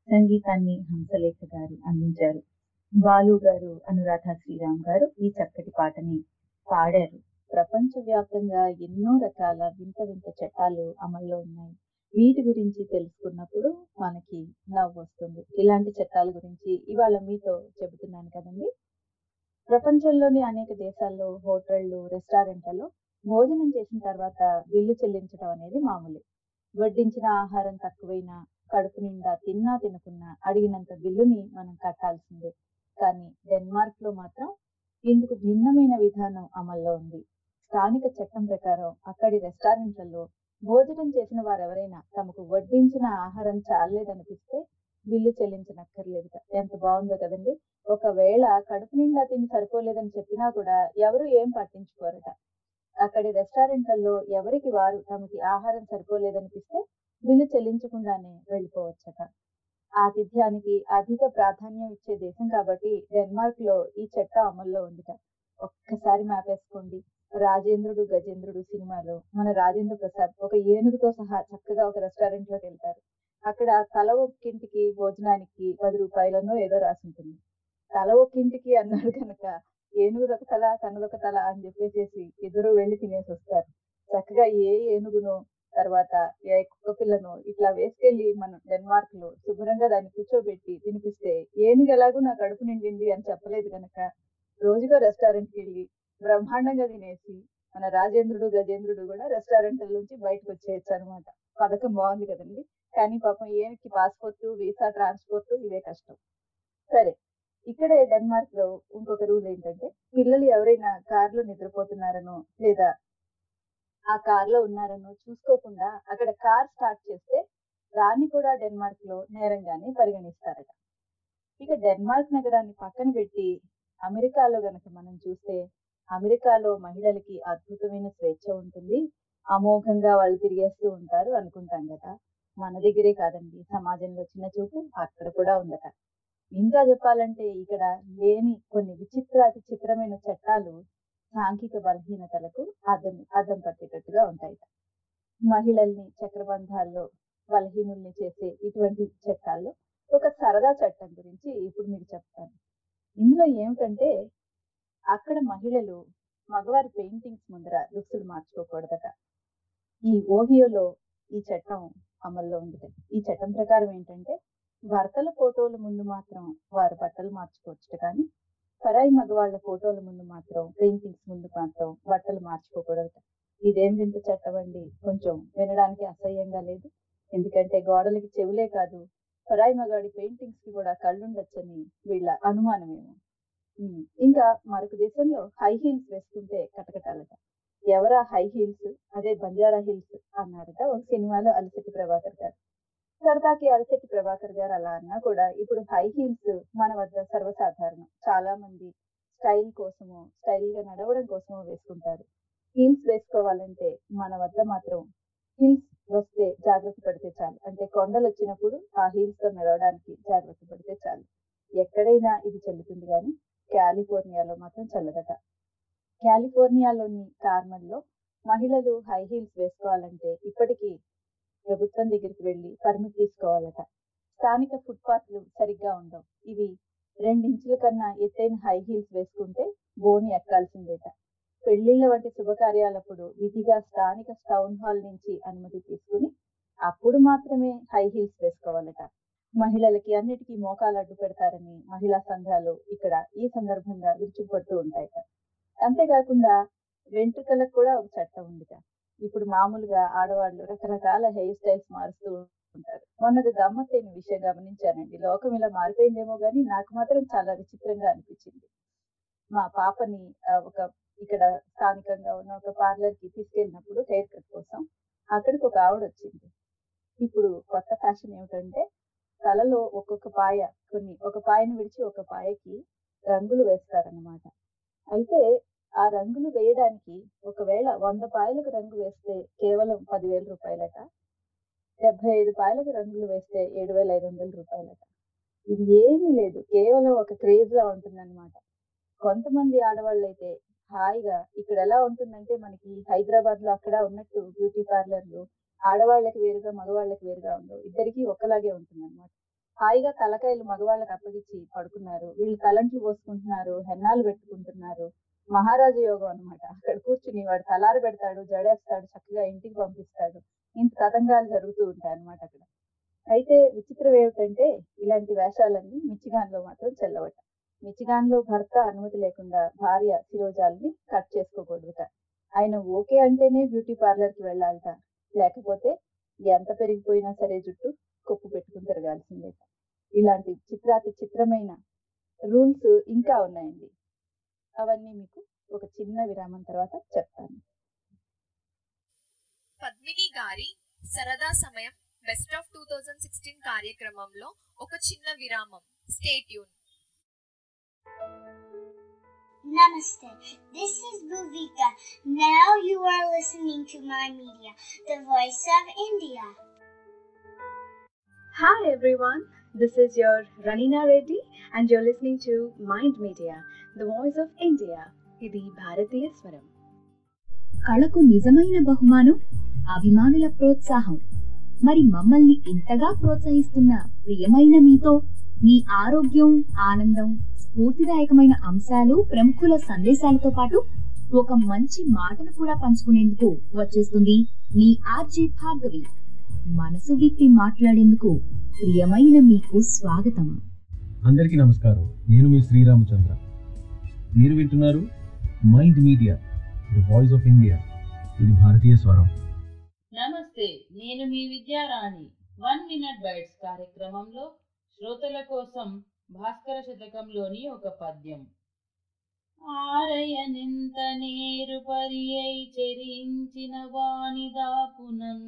సంగీతాన్ని హంసలేఖ గారు అందించారు బాలు గారు అనురాధ శ్రీరామ్ గారు ఈ చక్కటి పాటని పాడారు ప్రపంచవ్యాప్తంగా ఎన్నో రకాల వింత వింత చట్టాలు అమల్లో ఉన్నాయి వీటి గురించి తెలుసుకున్నప్పుడు మనకి నవ్వు వస్తుంది ఇలాంటి చట్టాల గురించి ఇవాళ మీతో చెబుతున్నాను కదండి ప్రపంచంలోని అనేక దేశాల్లో హోటళ్లు రెస్టారెంట్లలో భోజనం చేసిన తర్వాత బిల్లు చెల్లించడం అనేది మామూలే వడ్డించిన ఆహారం తక్కువైనా కడుపు నిండా తిన్నా తినకున్నా అడిగినంత బిల్లుని మనం కట్టాల్సిందే కానీ డెన్మార్క్ లో మాత్రం ఇందుకు భిన్నమైన విధానం అమల్లో ఉంది స్థానిక చట్టం ప్రకారం అక్కడి రెస్టారెంట్లలో భోజనం చేసిన వారెవరైనా తమకు వడ్డించిన ఆహారం చాలేదనిపిస్తే బిల్లు చెల్లించనక్కర్లేదు ఎంత బాగుందో కదండి ఒకవేళ కడుపు నిండా తిని సరిపోలేదని చెప్పినా కూడా ఎవరు ఏం పట్టించుకోరట అక్కడి రెస్టారెంట్లలో ఎవరికి వారు తమకి ఆహారం సరిపోలేదనిపిస్తే బిల్లు చెల్లించకుండానే వెళ్ళిపోవచ్చట ఆతిథ్యానికి అధిక ప్రాధాన్యం ఇచ్చే దేశం కాబట్టి డెన్మార్క్ లో ఈ చట్టం అమల్లో ఉందిట ఒక్కసారి మాపేసుకోండి రాజేంద్రుడు గజేంద్రుడు సినిమాలో మన రాజేంద్ర ప్రసాద్ ఒక ఏనుగుతో సహా చక్కగా ఒక రెస్టారెంట్ లోకి వెళ్తారు అక్కడ తల ఒక్కింటికి భోజనానికి పది రూపాయలనో ఏదో రాసి ఉంటుంది తల ఒక్కింటికి అన్నాడు కనుక ఏనుగుదొక తల తనదొక తల అని చెప్పేసేసి ఇద్దరు వెళ్ళి తినేసి వస్తారు చక్కగా ఏ ఏనుగునో తర్వాత ఏ కుక్క పిల్లను ఇట్లా వేసుకెళ్లి మనం డెన్మార్క్ లో శుభ్రంగా దాన్ని కూర్చోబెట్టి తినిపిస్తే ఏనుగు ఎలాగో నా కడుపు నిండింది అని చెప్పలేదు కనుక రోజుకో రెస్టారెంట్కి వెళ్ళి బ్రహ్మాండంగా తినేసి మన రాజేంద్రుడు గజేంద్రుడు కూడా రెస్టారెంట్ నుంచి బయటకు వచ్చేయచ్చు అనమాట పథకం బాగుంది కదండి కానీ పాపం ఏనుకి పాస్పోర్ట్ వీసా ట్రాన్స్పోర్ట్ ఇవే కష్టం సరే ఇక్కడే డెన్మార్క్ లో ఇంకొక రూల్ ఏంటంటే పిల్లలు ఎవరైనా కార్లో నిద్రపోతున్నారనో లేదా ఆ కార్ లో ఉన్నారనో చూసుకోకుండా అక్కడ కార్ స్టార్ట్ చేస్తే దాన్ని కూడా డెన్మార్క్ లో నేరంగానే పరిగణిస్తారట ఇక డెన్మార్క్ నగరాన్ని పక్కన పెట్టి అమెరికాలో గనక మనం చూస్తే అమెరికాలో మహిళలకి అద్భుతమైన స్వేచ్ఛ ఉంటుంది అమోఘంగా వాళ్ళు తిరిగేస్తూ ఉంటారు అనుకుంటాం కదా మన దగ్గరే కాదండి సమాజంలో చిన్న చూపు అక్కడ కూడా ఉందట ఇంకా చెప్పాలంటే ఇక్కడ లేని కొన్ని విచిత్రాతి చిత్రమైన చట్టాలు సాంఘిక బలహీనతలకు అద్దం అద్దం పట్టేటట్టుగా ఉంటాయి మహిళల్ని చక్రబంధాల్లో బలహీనుల్ని చేసే ఇటువంటి చట్టాల్లో ఒక సరదా చట్టం గురించి ఇప్పుడు మీకు చెప్తాను ఇందులో ఏమిటంటే అక్కడ మహిళలు మగవారి పెయింటింగ్స్ ముందర దుస్తులు మార్చుకోకూడదట ఈ ఓహియోలో ఈ చట్టం అమల్లో ఉంది ఈ చట్టం ప్రకారం ఏంటంటే భర్తల ఫోటోల ముందు మాత్రం వారు బట్టలు మార్చుకోవచ్చు కానీ పరాయి మగవాళ్ళ ఫోటోల ముందు మాత్రం పెయింటింగ్స్ ముందు మాత్రం బట్టలు మార్చుకోకూడదట ఇదేం వింత చట్టం అండి కొంచెం వినడానికి అసహ్యంగా లేదు ఎందుకంటే గోడలకి చెవులే కాదు పరాయి మగాడి పెయింటింగ్స్ కి కూడా కళ్ళుండొచ్చని వీళ్ళ అనుమానమేమో ఉమ్, ఇంకా మరొక దేశంలో హై హీల్స్ వేసుకుంటే కటకటాలట ఎవరా హై హీల్స్ అదే బంజారా హిల్స్ అన్నారట ఒక సినిమాలో అలసటి ప్రభాకర్ గారు సరదాకి అలసటి ప్రభాకర్ గారు అలా అన్నా కూడా ఇప్పుడు హై హీల్స్ మన వద్ద సర్వసాధారణం చాలా మంది స్టైల్ కోసమో స్టైల్ గా నడవడం కోసమో వేసుకుంటారు హీల్స్ వేసుకోవాలంటే మన వద్ద మాత్రం హిల్స్ వస్తే జాగ్రత్త పడితే చాలు అంటే కొండలు వచ్చినప్పుడు ఆ హీల్స్ తో నడవడానికి జాగ్రత్త పడితే చాలు ఎక్కడైనా ఇది చెల్లుతుంది కానీ కాలిఫోర్నియాలో మాత్రం చల్లదట కాలిఫోర్నియాలోని కార్మల్లో మహిళలు హై హీల్స్ వేసుకోవాలంటే ఇప్పటికీ ప్రభుత్వం దగ్గరికి వెళ్లి పర్మిట్ తీసుకోవాలట స్థానిక ఫుట్పాత్లు సరిగ్గా ఉండవు ఇవి రెండించుల కన్నా ఎత్తైన హై హీల్స్ వేసుకుంటే బోని ఎక్కాల్సిందేట పెళ్లిళ్ల వంటి శుభకార్యాలప్పుడు విధిగా స్థానిక టౌన్ హాల్ నుంచి అనుమతి తీసుకుని అప్పుడు మాత్రమే హై హీల్స్ వేసుకోవాలట మహిళలకి అన్నిటికీ మోకాలు అడ్డు పెడతారని మహిళా సంఘాలు ఇక్కడ ఈ సందర్భంగా విరుచుకుపడుతూ ఉంటాయట అంతేకాకుండా వెంట్రుకలకు కూడా ఒక చట్టం ఉందిట ఇప్పుడు మామూలుగా ఆడవాళ్ళు రకరకాల హెయిర్ స్టైల్స్ మారుస్తూ ఉంటారు మొన్నది గమ్మత్తైన విషయం గమనించానండి లోకం ఇలా మారిపోయిందేమో కానీ నాకు మాత్రం చాలా విచిత్రంగా అనిపించింది మా పాపని ఆ, ఒక ఇక్కడ స్థానికంగా ఉన్న ఒక పార్లర్ కి తీసుకెళ్ళినప్పుడు హెయిర్ కట్ కోసం అక్కడికి ఒక ఆవిడ వచ్చింది ఇప్పుడు కొత్త ఫ్యాషన్ ఏమిటంటే తలలో ఒక్కొక్క పాయ కొన్ని ఒక పాయను విడిచి ఒక పాయకి రంగులు వేస్తారన్నమాట అయితే ఆ రంగులు వేయడానికి ఒకవేళ వంద పాయలకు రంగు వేస్తే కేవలం పదివేల రూపాయలట డెబ్బై ఐదు పాయలకు రంగులు వేస్తే ఏడు వేల ఐదు వందల రూపాయలట ఇది ఏమీ లేదు కేవలం ఒక క్రేజ్ లా ఉంటుందన్నమాట కొంతమంది ఆడవాళ్ళు అయితే హాయిగా ఇక్కడ ఎలా ఉంటుందంటే మనకి హైదరాబాద్ లో అక్కడ ఉన్నట్టు బ్యూటీ పార్లర్లు ఆడవాళ్ళకి వేరుగా మగవాళ్ళకి వేరుగా ఉండవు ఇద్దరికి ఒకలాగే ఉంటుంది హాయిగా తలకాయలు మగవాళ్ళకి అప్పగించి పడుకున్నారు వీళ్ళు తలంట్లు పోసుకుంటున్నారు హెన్నాలు పెట్టుకుంటున్నారు మహారాజు యోగం అన్నమాట అక్కడ కూర్చుని వాడు తలారు పెడతాడు జడేస్తాడు చక్కగా ఇంటికి పంపిస్తాడు ఇంత తతంగాలు జరుగుతూ ఉంటాయి అన్నమాట అక్కడ అయితే విచిత్రం ఏమిటంటే ఇలాంటి వేషాలన్నీ మిచిగాన్ లో మాత్రం చెల్లవట మిచిగాన్ లో భర్త అనుమతి లేకుండా భార్య శిరోజాలని కట్ చేసుకోకూడదుట ఆయన ఓకే అంటేనే బ్యూటీ పార్లర్ కి వెళ్ళాలట లేకపోతే ఎంత పెరిగిపోయినా సరే జుట్టు కొప్పు పెట్టుకుని తిరగాల్సిందే ఇలాంటి చిత్రాతి చిత్రమైన రూల్స్ ఇంకా ఉన్నాయండి అవన్నీ మీకు ఒక చిన్న విరామం తర్వాత చెప్తాను పద్మిని గారి సరదా సమయం best of two thousand sixteen కార్యక్రమంలో ఒక చిన్న విరామం స్టేట్ యూన్ Namaste. This is Bhuvika. Now you are listening to my media, the voice of India. Hi everyone, this is your Ranina Reddy and you're listening to Mind Media, the voice of India. ఇది భారతీయ స్వరం కళకు నిజమైన బహుమానం అభిమానుల ప్రోత్సాహం మరి మమ్మల్ని ఇంతగా ప్రోత్సహిస్తున్న ప్రియమైన మీతో మీ ఆరోగ్యం ఆనందం స్ఫూర్తిదాయకమైన అంశాలు ప్రముఖుల సందేశాలతో పాటు ఒక మంచి మాటను కూడా పంచుకునేందుకు వచ్చేస్తుంది మీ ఆర్జే భార్గవి మనసు విప్పి మాట్లాడేందుకు ప్రియమైన మీకు స్వాగతం అందరికీ నమస్కారం నేను మీ శ్రీరామచంద్ర మీరు వింటున్నారు Mind Media the voice of India ఇది భారతీయ స్వరం నమస్తే నేను మీ విద్యారాణి వన్ మినిట్ బైట్స్ కార్యక్రమంలో శ్రోతల కోసం భాస్కర శతకంలోని ఒక పద్యం ఆరయనెంత నేరు పరియై చెరించిన వాణి దాపునన్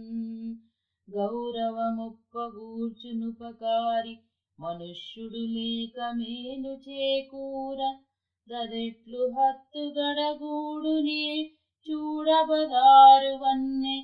గౌరవముప్పగూర్చునుపకారి మనుష్యుడు లేక మేలు చేకూర గదెట్లు హత్తుగడగూడునే చూడబదారు వన్నె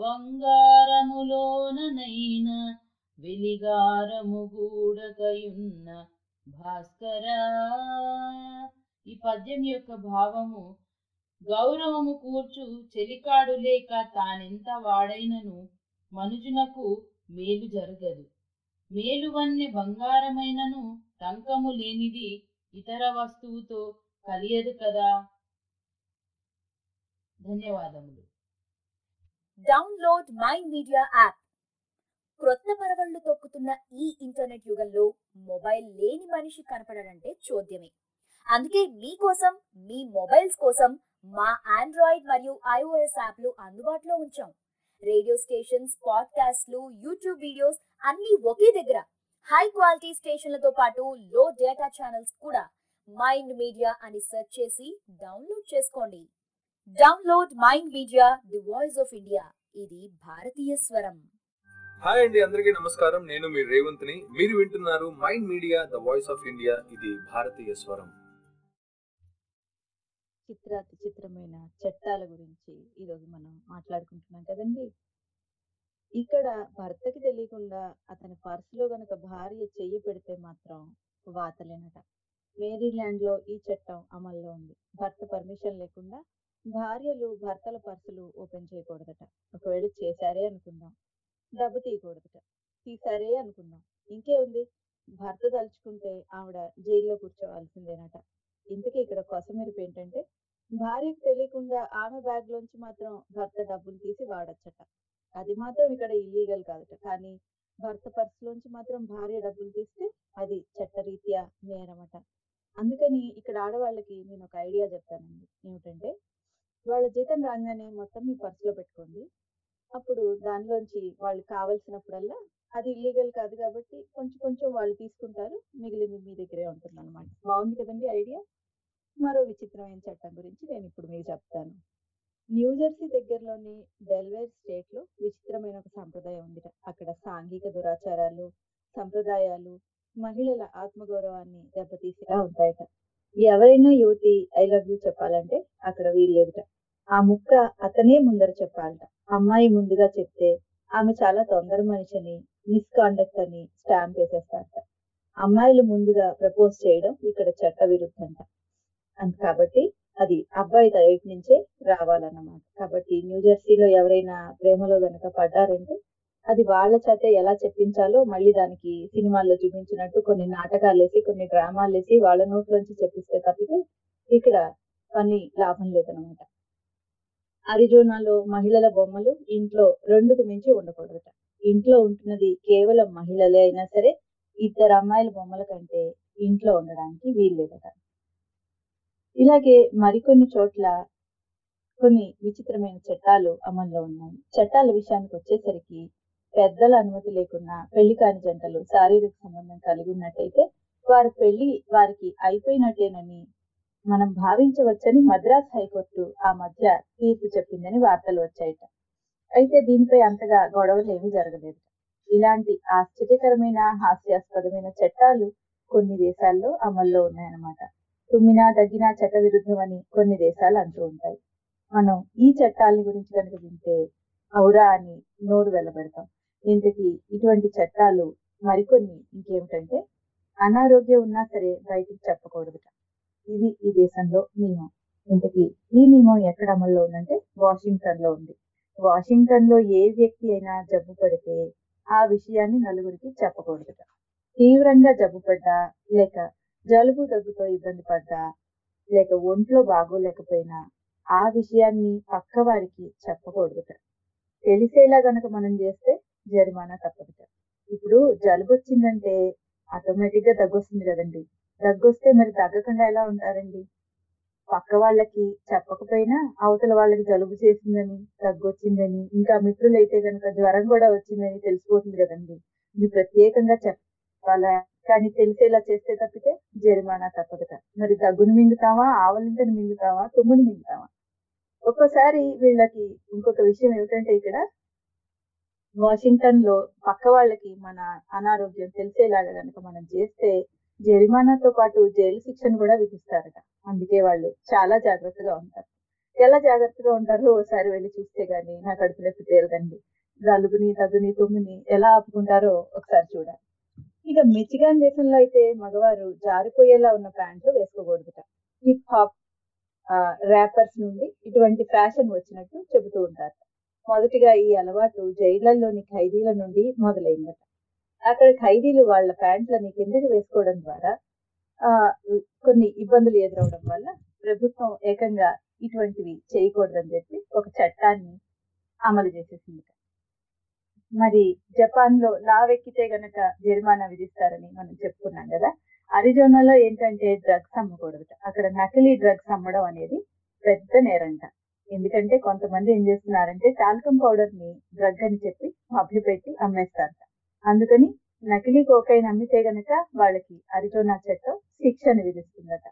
బంగారములోననైన వెలిగారము గూడకయున్న భాస్కరా ఈ పద్యం యొక్క భావము గౌరవము కూర్చు చెలికాడు లేక తానెంత వాడైనను మనుజునకు మేలు జరగదు మేలువన్నె బంగారమైనను టంకము లేనిది ఇతర వస్తువుతో కలియదు కదా ధన్యవాదములు డౌన్లోడ్ మైండ్ మీడియా యాప్ క్రొత్త పరవళ్లు తొక్కుతున్న ఈ ఇంటర్నెట్ యుగంలో మొబైల్ లేని మనిషి కనపడడంటే చోద్యమే అందుకే మీకోసం మీ మొబైల్స్ కోసం మా ఆండ్రాయిడ్ మరియు ఐఓఎస్ యాప్లు అందుబాటులో ఉంచాం రేడియో స్టేషన్స్ పాడ్కాస్ట్లు యూట్యూబ్ వీడియోస్ అన్నీ ఒకే దగ్గర హై క్వాలిటీ స్టేషన్లతో పాటు లో డేటా ఛానల్స్ కూడా మైండ్ మీడియా అని సెర్చ్ చేసి డౌన్లోడ్ చేసుకోండి download Mind Media the voice of India ఇది భారతీయ స్వరం హాయ్ అండి అందరికీ నమస్కారం నేను మీ రేవంత్ని మీరు వింటున్నారు Mind Media the voice of India ఇది భారతీయ స్వరం చిత్రాతి చిత్రమైన చట్టాల గురించి ఈరోజు మనం మాట్లాడుకుంటున్నాం కదండి ఇక్కడ భర్తకి తెలియకుండా అతని పర్సులో గనక భార్య చెయ్యి పెడితే మాత్రం వాతలేనట మేరీల్యాండ్ లో ఈ చట్టం అమల్లో ఉంది భర్త పర్మిషన్ లేకుండా భార్యలు భర్తల పర్సులు ఓపెన్ చేయకూడదట ఒకవేళ చేశారే అనుకుందాం డబ్బు తీయకూడదట తీసారే అనుకుందాం ఇంకే ఉంది భర్త తలుచుకుంటే ఆవిడ జైల్లో కూర్చోవాల్సిందేనట ఇంతకీ ఇక్కడ కొసమెరుపు ఏంటంటే భార్యకు తెలియకుండా ఆమె బ్యాగ్ లోంచి మాత్రం భర్త డబ్బులు తీసి వాడచ్చట అది మాత్రం ఇక్కడ ఇల్లీగల్ కాదట కానీ భర్త పర్సులోంచి మాత్రం భార్య డబ్బులు తీస్తే అది చట్టరీత్యా నేరమట అందుకని ఇక్కడ ఆడవాళ్ళకి నేను ఒక ఐడియా చెప్తానండి ఏమిటంటే వాళ్ళ జీతం రాగానే మొత్తం మీ పర్సులో పెట్టుకోండి అప్పుడు దానిలోంచి వాళ్ళు కావలసినప్పుడల్లా అది ఇల్లీగల్ కాదు కాబట్టి కొంచెం కొంచెం వాళ్ళు తీసుకుంటారు మిగిలింది మీ దగ్గరే ఉంటుంది అనమాట బాగుంది కదండి ఐడియా మరో విచిత్రమైన చట్టం గురించి నేను ఇప్పుడు మీకు చెప్తాను న్యూజెర్సీ దగ్గరలోని డెల్వేర్ స్టేట్ లో విచిత్రమైన ఒక సంప్రదాయం ఉంది అక్కడ సాంఘిక దురాచారాలు సంప్రదాయాలు మహిళల ఆత్మగౌరవాన్ని దెబ్బతీసేలా ఉంటాయట ఎవరైనా యువతి ఐ లవ్ యూ చెప్పాలంటే అక్కడ వీల్లేదుట ఆ ముక్క అతనే ముందర చెప్పాలట అమ్మాయి ముందుగా చెప్తే ఆమె చాలా తొందర మనిషిని మిస్కాండక్ట్ అని స్టాంప్ వేసేస్తారట అమ్మాయిలు ముందుగా ప్రపోజ్ చేయడం ఇక్కడ చట్ట విరుద్ధంట అంత కాబట్టి అది అబ్బాయి వైపు నుంచే రావాలన్నమాట కాబట్టి న్యూజెర్సీలో ఎవరైనా ప్రేమలో గనక పడ్డారంటే అది వాళ్ళ చేత ఎలా చెప్పించాలో మళ్ళీ దానికి సినిమాల్లో చూపించినట్టు కొన్ని నాటకాలు వేసి కొన్ని డ్రామాలు వేసి వాళ్ళ నోట్లోంచి చెప్పిస్తే తప్పితే ఇక్కడ పని లాభం లేదనమాట అరిజోనాలో మహిళల బొమ్మలు ఇంట్లో రెండుకు మించి ఉండకూడదట ఇంట్లో ఉంటున్నది కేవలం మహిళలే అయినా సరే ఇద్దరు అమ్మాయిల బొమ్మల కంటే ఇంట్లో ఉండడానికి వీల్లేదట ఇలాగే మరికొన్ని చోట్ల కొన్ని విచిత్రమైన చట్టాలు అమల్లో ఉన్నాయి చట్టాల విషయానికి వచ్చేసరికి పెద్దల అనుమతి లేకున్నా పెళ్లి కాని జంటలు శారీరక సంబంధం కలిగి ఉన్నట్టయితే వారి పెళ్లి వారికి అయిపోయినట్టేనని మనం భావించవచ్చని మద్రాస్ హైకోర్టు ఆ మధ్య తీర్పు చెప్పిందని వార్తలు వచ్చాయట అయితే దీనిపై అంతగా గొడవలు ఏమీ జరగలేదు ఇలాంటి ఆశ్చర్యకరమైన హాస్యాస్పదమైన చట్టాలు కొన్ని దేశాల్లో అమల్లో ఉన్నాయన్నమాట తుమ్మినా దగ్గినా చట్ట విరుద్ధమని కొన్ని దేశాలు అంటూ ఉంటాయి మనం ఈ చట్టాలని గురించి కనుక వింటే ఔరా అని నోరు వెళ్ళబెడతాం ఇంతకీ ఇటువంటి చట్టాలు మరికొన్ని ఇంకేమిటంటే అనారోగ్యం ఉన్నా సరే బయటికి చెప్పకూడదుట ఇది ఈ దేశంలో నియమం ఇంతకీ ఈ నియమం ఎక్కడ అమల్లో ఉందంటే వాషింగ్టన్ లో ఉంది వాషింగ్టన్ లో ఏ వ్యక్తి అయినా జబ్బు పడితే ఆ విషయాన్ని నలుగురికి చెప్పకూడదుట తీవ్రంగా జబ్బు పడ్డా లేక జలుబు దగ్గుతో ఇబ్బంది పడ్డా లేక ఒంట్లో బాగోలేకపోయినా ఆ విషయాన్ని పక్క వారికి చెప్పకూడదుట తెలిసేలా గనక మనం చేస్తే జరిమానా తప్పదుట ఇప్పుడు జలుబు వచ్చిందంటే ఆటోమేటిక్ గా దగ్గొస్తుంది కదండి దగ్గొస్తే మరి తగ్గకుండా ఎలా ఉంటారండి పక్క వాళ్ళకి చెప్పకపోయినా అవతల వాళ్ళకి జలుబు చేసిందని దగ్గొచ్చిందని ఇంకా మిత్రులైతే కనుక జ్వరం కూడా వచ్చిందని తెలిసిపోతుంది కదండి ఇది ప్రత్యేకంగా చెప్పాలా కానీ తెలిసేలా చేస్తే తప్పితే జరిమానా తప్పదుట మరి దగ్గును మింగుతావా ఆవలింతను మింగుతావా తుమ్మును మింగుతావా ఒక్కోసారి వీళ్ళకి ఇంకొక విషయం ఏమిటంటే ఇక్కడ వాషింగ్టన్ లో పక్క వాళ్ళకి మన అనారోగ్యం తెలిసేలాగా కనుక మనం చేస్తే జరిమానాతో పాటు జైలు శిక్షను కూడా విధిస్తారట అందుకే వాళ్ళు చాలా జాగ్రత్తగా ఉంటారు ఎలా జాగ్రత్తగా ఉంటారో ఓసారి వెళ్ళి చూస్తే గానీ నా కడుపు నొప్పి తీరదండి జలుబుని దగ్గుని తుమ్ముని ఎలా ఆపుకుంటారో ఒకసారి చూడాలి ఇక మిచిగాన్ దేశంలో అయితే మగవారు జారిపోయేలా ఉన్న ప్యాంట్లు వేసుకోకూడదుట హిప్ హాప్ ర్యాపర్స్ నుండి ఇటువంటి ఫ్యాషన్ వచ్చినట్టు చెబుతూ ఉంటారు మొదటిగా ఈ అలవాటు జైళ్లలోని ఖైదీల నుండి మొదలైందట అక్కడ ఖైదీలు వాళ్ళ ప్యాంట్లని కిందకి వేసుకోవడం ద్వారా ఆ కొన్ని ఇబ్బందులు ఎదురవడం వల్ల ప్రభుత్వం ఏకంగా ఇటువంటివి చేయకూడదని చెప్పి ఒక చట్టాన్ని అమలు చేసేసింది మరి జపాన్ లో లావెక్కితే గనక జరిమానా విధిస్తారని మనం చెప్పుకున్నాం కదా అరిజోనాలో ఏంటంటే డ్రగ్స్ అమ్మకూడదు అక్కడ నకిలీ డ్రగ్స్ అమ్మడం అనేది పెద్ద నేరంట ఎందుకంటే కొంతమంది ఏం చేస్తున్నారంటే టాల్కమ్ పౌడర్ ని డ్రగ్ అని చెప్పి మభ్యపెట్టి అమ్మేస్తారట అందుకని నకిలీ కోకైన్ అమ్మితే గనక వాళ్ళకి అరిజోనా చట్టం శిక్షను విధిస్తుందట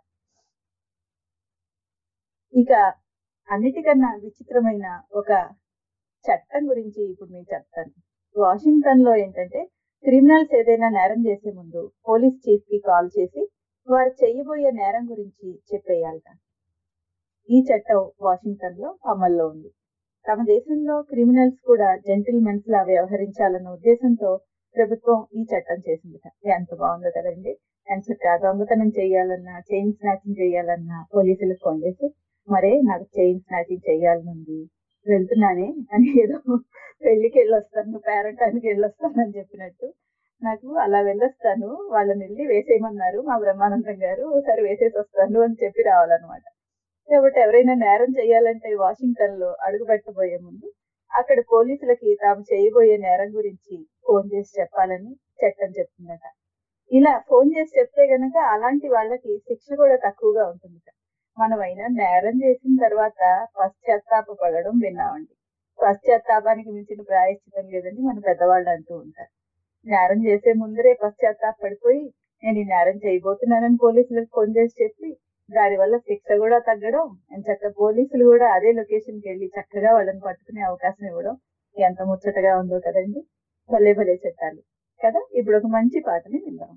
ఇక అన్నిటికన్నా విచిత్రమైన ఒక చట్టం గురించి ఇప్పుడు మీకు చెప్తాను వాషింగ్టన్ లో ఏంటంటే క్రిమినల్స్ ఏదైనా నేరం చేసే ముందు పోలీస్ చీఫ్ కి కాల్ చేసి వారు చెయ్యబోయే నేరం గురించి చెప్పేయాలట ఈ చట్టం వాషింగ్టన్ లో అమల్లో ఉంది తమ దేశంలో క్రిమినల్స్ కూడా జెంటిల్మెన్స్ లా వ్యవహరించాలన్న ఉద్దేశంతో ప్రభుత్వం ఈ చట్టం చేసింది ఎంత బాగుందో కదండి ఎంత దొంగతనం చేయాలన్నా చైన్ స్నాచింగ్ చేయాలన్నా పోలీసులకు ఫోన్ చేసి మరే నాకు చైన్ స్నాచింగ్ చేయాలనుంది వెళ్తున్నానే అని ఏదో పెళ్లికి వెళ్ళొస్తాను పేరంటానికి వెళ్ళొస్తాను అని చెప్పినట్టు నాకు అలా వెళ్ళొస్తాను వాళ్ళని వెళ్ళి వేసేయమన్నారు మా బ్రహ్మానందం గారు ఒకసారి వేసేసి వస్తాను అని చెప్పి రావాలన్నమాట కాబట్టి ఎవరైనా నేరం చేయాలంటే వాషింగ్టన్ లో అడుగు పెట్టబోయే ముందు అక్కడ పోలీసులకి తాము చేయబోయే నేరం గురించి ఫోన్ చేసి చెప్పాలని చట్టం చెప్తుందట ఇలా ఫోన్ చేసి చెప్తే గనక అలాంటి వాళ్ళకి శిక్ష కూడా తక్కువగా ఉంటుంది మనమైనా నేరం చేసిన తర్వాత పశ్చాత్తాప పడడం విన్నామండి పశ్చాత్తాపానికి మించిన ప్రాయశ్చితం లేదని మన పెద్దవాళ్ళు అంటూ ఉంటారు నేరం చేసే ముందరే పశ్చాత్తాప పడిపోయి నేను ఈ నేరం చేయబోతున్నానని పోలీసులకు ఫోన్ చేసి చెప్పి దానివల్ల శిక్ష కూడా తగ్గడం చక్క పోలీసులు కూడా అదే లొకేషన్ కి వెళ్ళి చక్కగా వాళ్ళని పట్టుకునే అవకాశం ఇవ్వడం ఎంత ముచ్చటగా ఉందో కదండి భలే భలే చట్టాలు కదా ఇప్పుడు ఒక మంచి పాటని విందాం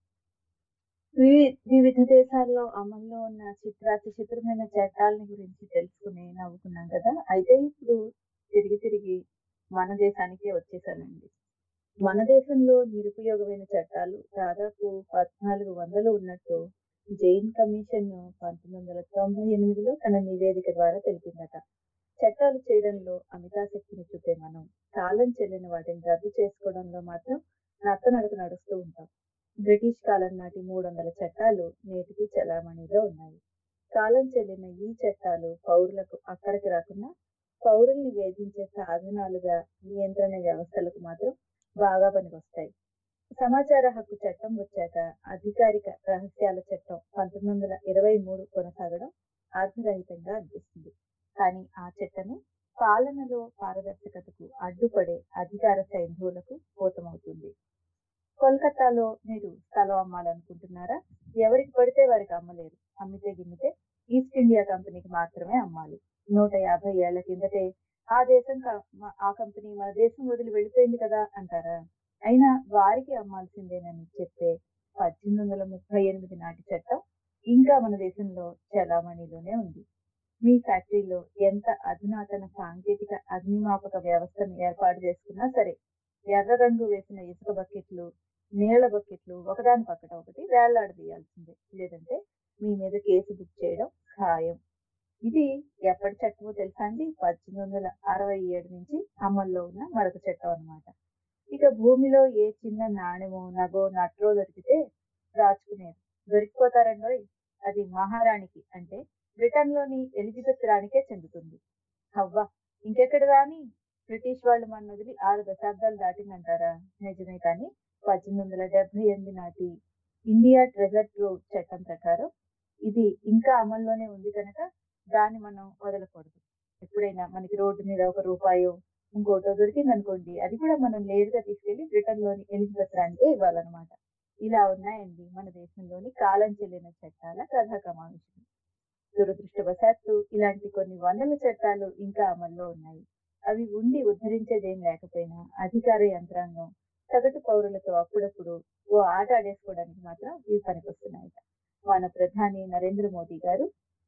వివిధ దేశాల్లో అమల్లో ఉన్న చిత్రాతి చిత్రమైన చట్టాలని గురించి తెలుసుకుని నవ్వుకున్నాం కదా అయితే ఇప్పుడు తిరిగి తిరిగి మన దేశానికే వచ్చేసానండి మన దేశంలో నిరుపయోగమైన చట్టాలు దాదాపు పద్నాలుగు వందలు ఉన్నట్టు జైన్ కమిషన్ పంతొమ్మిది వందల తొంభై ఎనిమిదిలో తన నివేదిక ద్వారా తెలిపిందట చట్టాలు చేయడంలో అమితాశక్తిని చూపే మనం కాలం చెల్లిన వాటిని రద్దు చేసుకోవడంలో మాత్రం నత్తనడక నడుస్తూ ఉంటాం బ్రిటిష్ కాలం నాటి మూడు వందల చట్టాలు నేటికి చలామణిలో ఉన్నాయి కాలం చెల్లిన ఈ చట్టాలు పౌరులకు అక్కడికి రాకుండా పౌరుల్ని వేధించే సాధనాలుగా నియంత్రణ వ్యవస్థలకు మాత్రం బాగా పనికొస్తాయి సమాచార హక్కు చట్టం వచ్చాక అధికారిక రహస్యాల చట్టం పంతొమ్మిది వందల ఇరవై మూడు కొనసాగడం అర్థరహితంగా అనిపిస్తుంది కానీ ఆ చట్టమే పాలనలో పారదర్శకతకు అడ్డుపడే అధికార సైంధవులకు పూతమవుతుంది కోల్కతాలో మీరు స్థలం అమ్మాలనుకుంటున్నారా ఎవరికి పడితే వారికి అమ్మలేరు అమ్మితే గిమ్మితే ఈస్ట్ ఇండియా కంపెనీకి మాత్రమే అమ్మాలి నూట యాభై ఏళ్ల కిందటే ఆ దేశం క- మ- ఆ కంపెనీ మన దేశం వదిలి వెళ్ళిపోయింది కదా అంటారా అయినా వారికి అమ్మాల్సిందేనని చెప్పే పద్దెనిమిది వందల ముప్పై ఎనిమిది నాటి చట్టం ఇంకా మన దేశంలో చలామణిలోనే ఉంది మీ ఫ్యాక్టరీలో ఎంత అధునాతన సాంకేతిక అగ్నిమాపక వ్యవస్థను ఏర్పాటు చేసుకున్నా సరే ఎర్ర రంగు వేసిన ఇసుక బకెట్లు నీళ్ల బకెట్లు ఒకదాని పక్కన ఒకటి వేళ్లాడదీయాల్సిందే లేదంటే మీ మీద కేసు బుక్ చేయడం ఖాయం ఇది ఎప్పటి చట్టమో తెలుసా అండి పద్దెనిమిది వందల అరవై ఏడు నుంచి అమల్లో ఉన్న మరొక చట్టం అన్నమాట ఇక భూమిలో ఏ చిన్న నాణెమో నగో నట్రో దొరికితే దాచుకునేది దొరికిపోతారండోయ్ అది మహారాణికి అంటే బ్రిటన్ లోని ఎలిజబెత్ రాణికే చెందుతుంది అవ్వా ఇంకెక్కడ రాని బ్రిటిష్ వాళ్ళు మన వదిలి ఆరు దశాబ్దాలు దాటిందంటారా నిజమే కానీ పద్దెనిమిది వందల డెబ్బై ఎనిమిది నాటి ఇండియా ట్రెజర్ ట్రూ చట్టం ప్రకారం ఇది ఇంకా అమల్లోనే ఉంది కనుక దాన్ని మనం వదలకూడదు ఎప్పుడైనా మనకి రోడ్డు మీద ఒక రూపాయో ఇంకోటో దొరికింది అనుకోండి అది కూడా మనం నేరుగా తీసుకెళ్లి బ్రిటన్ లోని ఎలిజబెత్ రాణికే ఇవ్వాలన్నమాట ఇలా ఉన్నాయండి మన దేశంలోని కాలం చెల్లిన చట్టాల కథా కమావిషయం దురదృష్టవశాత్తు ఇలాంటి కొన్ని వందల చట్టాలు ఇంకా అమల్లో ఉన్నాయి అవి ఉండి ఉద్ధరించేదేం లేకపోయినా అధికార యంత్రాంగం సగటు పౌరులతో అప్పుడప్పుడు ఓ ఆట ఆడేసుకోవడానికి మాత్రం ఇవి పనికొస్తున్నాయి మన ప్రధాని నరేంద్ర మోదీ గారు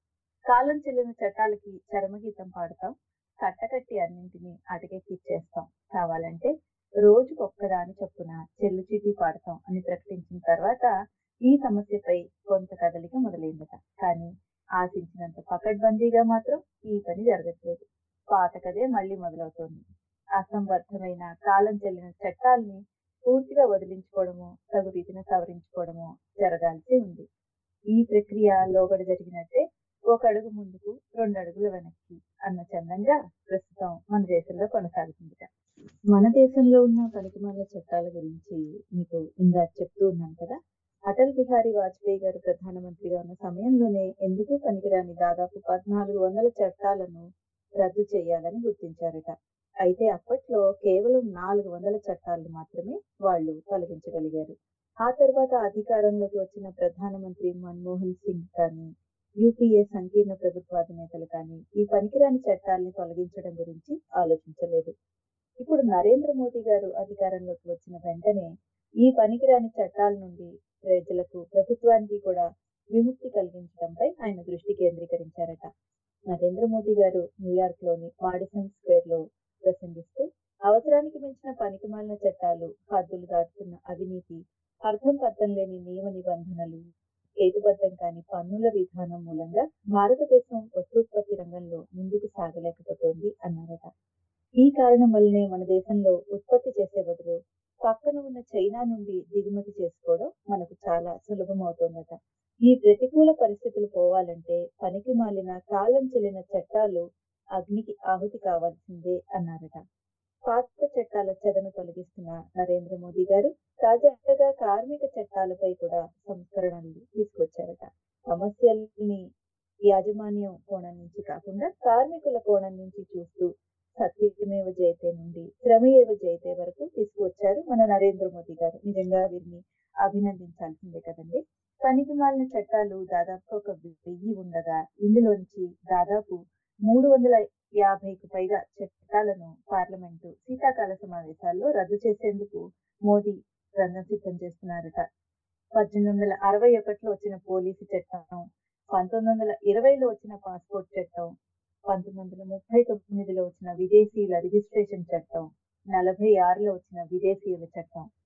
కాలం చెల్లిన చట్టాలకి చరమగీతం పాడతాం కట్టకట్టి అన్నింటినీ అటకెక్కిచ్చేస్తాం కావాలంటే రోజుకు ఒక్కదాని చొప్పున చెల్లు చీటీ పాడతాం అని ప్రకటించిన తర్వాత ఈ సమస్యపై కొంత కదలిక మొదలైందట కానీ ఆశించినంత పకడ్బందీగా మాత్రం ఈ పని జరగట్లేదు పాత కదే మళ్ళీ మొదలవుతోంది అసంబద్ధమైన కాలం చెల్లిన చట్టాల్ని పూర్తిగా వదిలించుకోవడము తగు రీతిన సవరించుకోవడము జరగాల్సి ఉంది ఈ ప్రక్రియ లోగడ జరిగినట్టే ఒక అడుగు ముందుకు రెండు అడుగుల వెనక్కి అన్న చందంగా ప్రస్తుతం మన దేశంలో కొనసాగుతుంది మన దేశంలో ఉన్న పనికిమాల చట్టాల గురించి మీకు ఇందాక చెప్తూ ఉన్నాను కదా అటల్ బిహారీ వాజ్పేయి గారు ప్రధానమంత్రిగా ఉన్న సమయంలోనే ఎందుకు పనికిరాని దాదాపు పద్నాలుగు వందల చట్టాలను రద్దు చేయాలని గుర్తించారట అయితే అప్పట్లో కేవలం నాలుగు వందల చట్టాలను మాత్రమే వాళ్ళు తొలగించగలిగారు ఆ తర్వాత అధికారంలోకి వచ్చిన ప్రధానమంత్రి మన్మోహన్ సింగ్ కానీ యూపీఏ సంకీర్ణ ప్రభుత్వాధినేతలు కానీ ఈ పనికిరాని చట్టాలని తొలగించడం గురించి ఆలోచించలేదు ఇప్పుడు నరేంద్ర మోదీ గారు అధికారంలోకి వచ్చిన వెంటనే ఈ పనికిరాని చట్టాల నుండి ప్రజలకు ప్రభుత్వానికి కూడా విముక్తి కలిగించడంపై ఆయన దృష్టి కేంద్రీకరించారట నరేంద్ర మోదీ గారు న్యూయార్క్ లోని మాడిసన్ స్క్వేర్ లో ప్రసంగిస్తూ అవసరానికి మించిన పనికిమాలిన చట్టాలు హద్దులు దాటుతున్న అవినీతి అర్థం పర్థం లేని నియమ నిబంధనలు హేతుబద్ధం కాని పన్నుల విధానం మూలంగా భారతదేశం వస్తూత్పత్తి రంగంలో ముందుకు సాగలేకపోతోంది అన్నారట ఈ కారణం వల్లనే మన దేశంలో ఉత్పత్తి చేసే బదులు పక్కన ఉన్న చైనా నుండి దిగుమతి చేసుకోవడం మనకు చాలా సులభమవుతోందట ఈ ప్రతికూల పరిస్థితులు పోవాలంటే పనికి మాలిన కాలం చెల్లిన చట్టాలు అగ్నికి ఆహుతి కావాల్సిందే అన్నారట పాత చట్టాల చెదను తొలగిస్తున్న నరేంద్ర మోదీ గారు తాజాగా కార్మిక చట్టాలపై కూడా సంస్కరణలు తీసుకొచ్చారట సమస్యల్ని యాజమాన్యం కోణం నుంచి కాకుండా కార్మికుల కోణం నుంచి చూస్తూ సత్యమేవ జయతే నుండి శ్రమయేవ జయతే వరకు తీసుకువచ్చారు మన నరేంద్ర మోదీ గారు నిజంగా వీరిని అభినందించాల్సిందే కదండి పనికి మాలిన చట్టాలు దాదాపు ఒక వెయ్యి ఉండగా ఇందులోంచి దాదాపు మూడు వందల యాభైకు పైగా చట్టాలను పార్లమెంటు శీతాకాల సమావేశాల్లో రద్దు చేసేందుకు మోదీ రంగం సిద్ధం చేస్తున్నారట పద్దెనిమిది వందల అరవై ఒకటిలో వచ్చిన పోలీసు చట్టం పంతొమ్మిది వందల ఇరవైలో వచ్చిన పాస్పోర్ట్ చట్టం పంతొమ్మిది వందల ముప్పై తొమ్మిదిలో వచ్చిన విదేశీయుల రిజిస్ట్రేషన్ చట్టం నలభై ఆరులో వచ్చిన విదేశీయుల చట్టం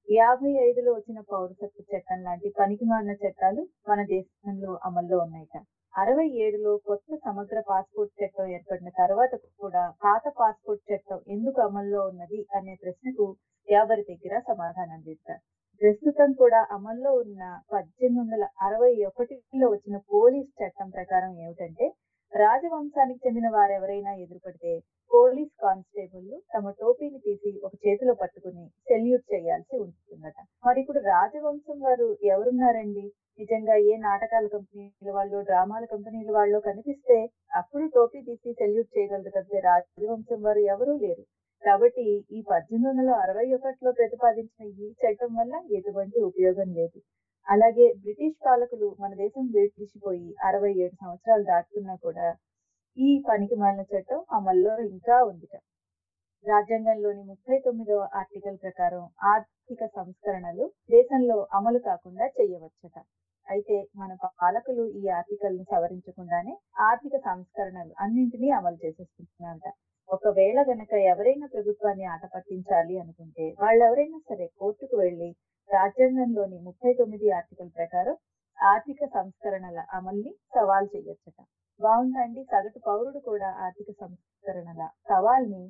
యాభై ఐదులో వచ్చిన పౌరసత్వ చట్టం లాంటి పనికిమాలిన చట్టాలు మన దేశంలో అమల్లో ఉన్నాయిట అరవై ఏడులో కొత్త సమగ్ర పాస్పోర్ట్ చట్టం ఏర్పడిన తర్వాత కూడా పాత పాస్పోర్ట్ చట్టం ఎందుకు అమల్లో ఉన్నది అనే ప్రశ్నకు ఎవరి దగ్గర సమాధానం లేదు ప్రస్తుతం కూడా అమల్లో ఉన్న పద్దెనిమిది వందల అరవై ఒకటిలో వచ్చిన పోలీస్ చట్టం ప్రకారం ఏమిటంటే రాజవంశానికి చెందిన వారెవరైనా ఎదురుపడితే పోలీస్ కానిస్టేబుల్ తమ టోపీని తీసి ఒక చేతిలో పట్టుకుని సెల్యూట్ చేయాల్సి ఉంటుందట మరి ఇప్పుడు రాజవంశం వారు ఎవరున్నారండి నిజంగా ఏ నాటకాల కంపెనీల వాళ్ళు డ్రామాల కంపెనీల వాళ్ళు కనిపిస్తే అప్పుడు టోపీ తీసి సెల్యూట్ చేయగలరు తప్పితే రాజవంశం వారు ఎవరూ లేరు కాబట్టి ఈ పద్దెనిమిది వందల అరవై ఒకటిలో ప్రతిపాదించిన ఈ చట్టం వల్ల ఎటువంటి ఉపయోగం లేదు అలాగే బ్రిటిష్ పాలకులు మన దేశం విడిచిపోయి అరవై ఏడు సంవత్సరాలు దాటుతున్నా కూడా ఈ పనికి మాలిన చట్టం అమల్లో ఇంకా ఉందిట రాజ్యాంగంలోని ముప్పై తొమ్మిదవ ఆర్టికల్ ప్రకారం ఆర్థిక సంస్కరణలు దేశంలో అమలు కాకుండా చేయవచ్చట అయితే మన పాలకులు ఈ ఆర్టికల్ ను సవరించకుండానే ఆర్థిక సంస్కరణలు అన్నింటినీ అమలు చేసేస్తున్నారట ఒకవేళ గనక ఎవరైనా ప్రభుత్వాన్ని ఆట పట్టించాలి అనుకుంటే వాళ్ళు ఎవరైనా సరే కోర్టుకు వెళ్లి రాజ్యాంగంలోని ముప్పై తొమ్మిది ఆర్టికల్ ప్రకారం ఆర్థిక సంస్కరణల అమల్ని సవాల్ చేయొచ్చట బాగుందండి సగటు పౌరుడు కూడా ఆర్థిక సంస్కరణల సవాల్ని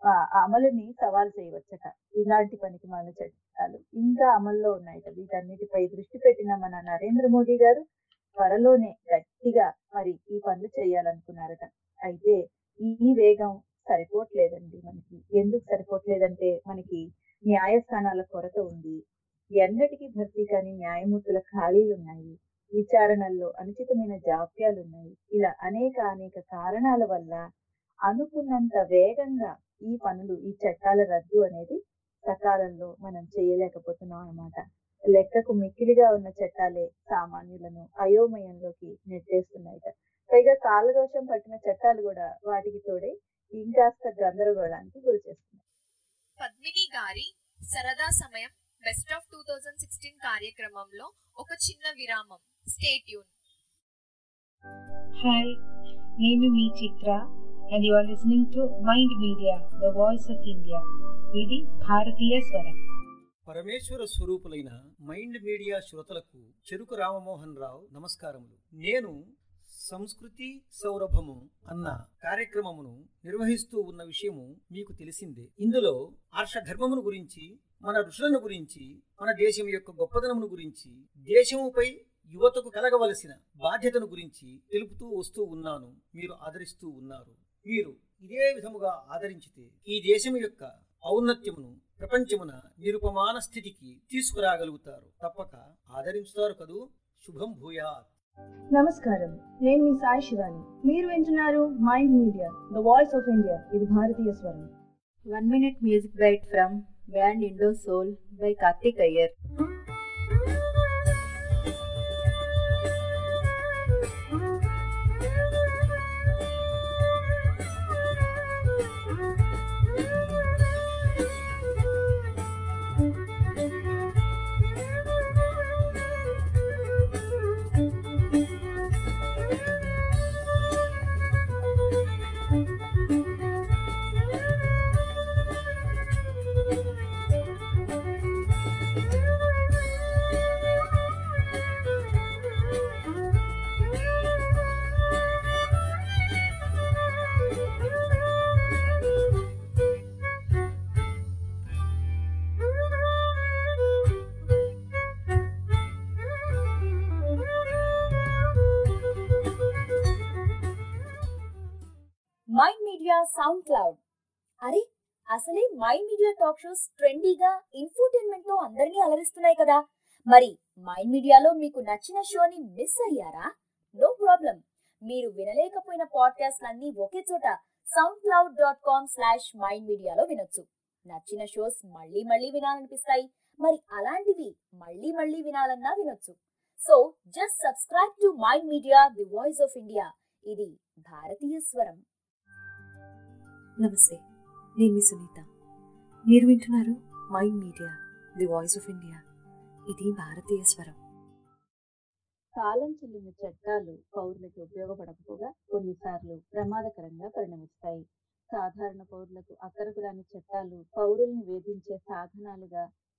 అమలుని సవాల్ చేయవచ్చట ఇలాంటి పనికి మన చట్టాలు ఇంకా అమల్లో ఉన్నాయట వీటన్నిటిపై దృష్టి పెట్టిన మన నరేంద్ర మోడీ గారు త్వరలోనే గట్టిగా మరి ఈ పనులు చేయాలనుకున్నారట అయితే ఈ వేగం సరిపోవట్లేదండి మనకి ఎందుకు సరిపోవట్లేదంటే మనకి న్యాయస్థానాల కొరత ఉంది ఎన్నటికీ భర్తీ కాని న్యాయమూర్తుల ఖాళీలు ఉన్నాయి విచారణల్లో అనుచితమైన జాప్యాలు ఉన్నాయి ఇలా అనేక అనేక కారణాల వల్ల అనుకున్నంత వేగంగా ఈ పనులు ఈ చట్టాల రద్దు అనేది సకాలంలో మనం చేయలేకపోతున్నాం అన్నమాట లెక్కకు మిక్కిలిగా ఉన్న చట్టాలే సామాన్యులను అయోమయంలోకి నెట్టేస్తున్నాయి పైగా కాలదోషం పట్టిన చట్టాలు కూడా వాటికి తోడే ఇంకాస్త గందరగోళానికి గురి చేస్తున్నాయి పద్మిని గారి సరదా సమయం best of two thousand sixteen కార్యక్రమంలో ఒక చిన్న విరామం స్టేట్ యూన్ హాయ్ నేను మీ Chitra and you are listening to Mind Media the voice of India ఇది భారతీయ స్వరం పరమేశ్వర స్వరూపులైన మైండ్ మీడియా శ్రోతలకు చెరుకు రామమోహన్ రావు నమస్కారములు నేను సంస్కృతి సౌరభము అన్న కార్యక్రమమును నిర్వహిస్తూ ఉన్న విషయము మీకు తెలిసిందే ఇందులో ఆర్షధర్మమును గురించి మన ఋషులను గురించి మన దేశం యొక్క గొప్పదనమును గురించి దేశముపై యువతకు కలగవలసిన బాధ్యతను గురించి తెలుపుతూ వస్తూ ఉన్నాను మీరు ఆదరిస్తూ ఉన్నారు మీరు ఇదే విధముగా ఆదరించితే ఈ దేశం యొక్క ఔన్నత్యమును ప్రపంచమున నిరుపమాన స్థితికి తీసుకురాగలుగుతారు తప్పక ఆదరించుతారు కదూ శుభం భూయాత్ నమస్కారం నేను మీ సాయి శివాని మీరు వింటున్నారు Mind Media the voice of India ఇది భారతీయ స్వరం one minute music bite from band Indo Soul by Karthik Iyer Mind Media SoundCloud అరే అసలే మైండ్ మీడియా టాక్ షోస్ ట్రెండీగా ఇన్ఫోటైన్మెంట్ తో అందరినీ అలరిస్తున్నాయి కదా మరి మైండ్ మీడియాలో మీకు నచ్చిన షోని మిస్ అయ్యారా నో ప్రాబ్లం మీరు వినలేకపోయిన పాడ్కాస్ట్లన్నీ ఒకే చోట SoundCloud dot com slash Mind మీడియాలో వినొచ్చు నచ్చిన షోస్ మళ్ళీ మళ్ళీ వినాలనిపిస్తాయి మరి అలాంటివి మళ్ళీ మళ్ళీ వినాలన్నా వినొచ్చు so just subscribe to Mind Media the voice of India ఇది భారతీయ స్వరం నమస్తే నేను మీ సునీత మీరు వింటున్నారు Mind Media the voice of India ఇది భారతీయ స్వరం కాలం చెల్లిన చట్టాలు పౌరులకు ఉపయోగపడకపోగా కొన్నిసార్లు ప్రమాదకరంగా పరిణమిస్తాయి సాధారణ పౌరులకు అక్కరకు రాని చట్టాలు పౌరుల్ని వేధించే సాధనాలుగా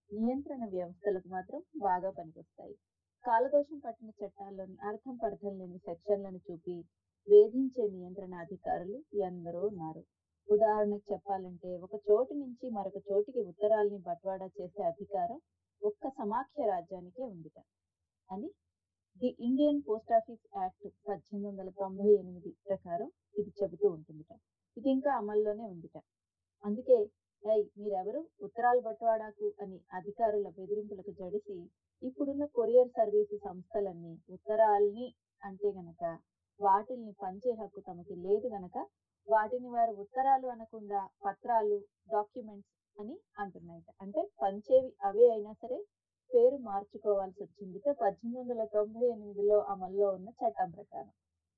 నియంత్రణ వ్యవస్థలకు మాత్రం బాగా పనికొస్తాయి కాలదోషం పట్టిన చట్టాల్లోని అర్థం పర్థం లేని సెక్షన్లను చూపి వేధించే నియంత్రణ అధికారులు ఎందరో ఉన్నారు ఉదాహరణకు చెప్పాలంటే ఒక చోటు నుంచి మరొక చోటికి ఉత్తరాల్ని బట్వాడా చేసే అధికారం ఒక్క సమాఖ్య రాజ్యానికే ఉందిట అని the Indian post office act పద్దెనిమిది వందల తొంభై ఎనిమిది ప్రకారం ఇది చెబుతూ ఉంటుందిట ఇది ఇంకా అమల్లోనే ఉందిట అందుకే ఏయ్ మీరెవరు ఉత్తరాలు బట్వాడాకు అని అధికారుల బెదిరింపులకు జడిసి ఇప్పుడున్న కొరియర్ సర్వీసు సంస్థలన్నీ ఉత్తరాల్ని అంటే గనక వాటిల్ని పంచే హక్కు తమకి లేదు గనక వాటిని వారు ఉత్తరాలు అనకుండా పత్రాలు డాక్యుమెంట్స్ అని అంటున్నాయట అంటే పంచేవి అవే అయినా సరే పేరు మార్చుకోవాల్సి వచ్చింది పద్దెనిమిది వందల తొంభై ఎనిమిదిలో అమల్లో ఉన్న చట్టం ప్రకారం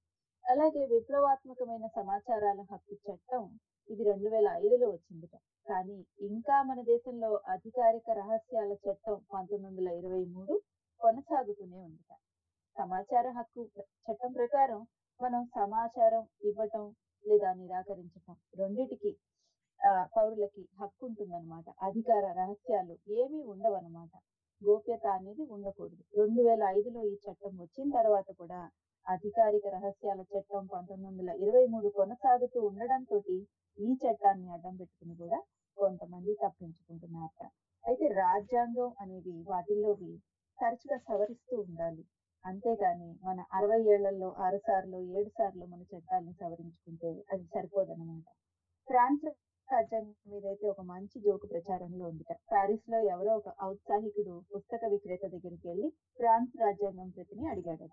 అలాగే విప్లవాత్మకమైన సమాచారాల హక్కు చట్టం ఇది రెండు వేల ఐదులో వచ్చిందిట కానీ ఇంకా మన దేశంలో అధికారిక రహస్యాల చట్టం పంతొమ్మిది వందల ఇరవై మూడు కొనసాగుతూనే ఉందిట సమాచార హక్కు ప్ర- చట్టం ప్రకారం మనం సమాచారం ఇవ్వటం లేదా నిరాకరించటం రెండిటికి ఆ, పౌరులకి హక్కు ఉంటుందన్నమాట అధికార రహస్యాలు ఏమీ ఉండవన్నమాట గోప్యత అనేది ఉండకూడదు రెండు వేల ఐదులో ఈ చట్టం వచ్చిన తర్వాత కూడా అధికారిక రహస్యాల చట్టం పంతొమ్మిది వందల ఇరవై మూడు కొనసాగుతూ ఉండడంతో ఈ చట్టాన్ని అడ్డం పెట్టుకుని కూడా కొంతమంది తప్పించుకుంటున్నారట అయితే రాజ్యాంగం అనేది వాటిల్లోవి తరచుగా సవరిస్తూ ఉండాలి అంతేగాని మన అరవై ఏళ్లలో ఆరు సార్లు ఏడు సార్లు మన చట్టాలను సవరించుకుంటే అది సరిపోదన్నమాట ఫ్రాన్స్ రాజ్యాంగం మీద అయితే ఒక మంచి జోకు ప్రచారంలో ఉందిట పారిస్ లో ఎవరో ఒక ఔత్సాహికుడు పుస్తక విక్రేత దగ్గరికి వెళ్ళి ఫ్రాన్స్ రాజ్యాంగం ప్రతిని అడిగాడట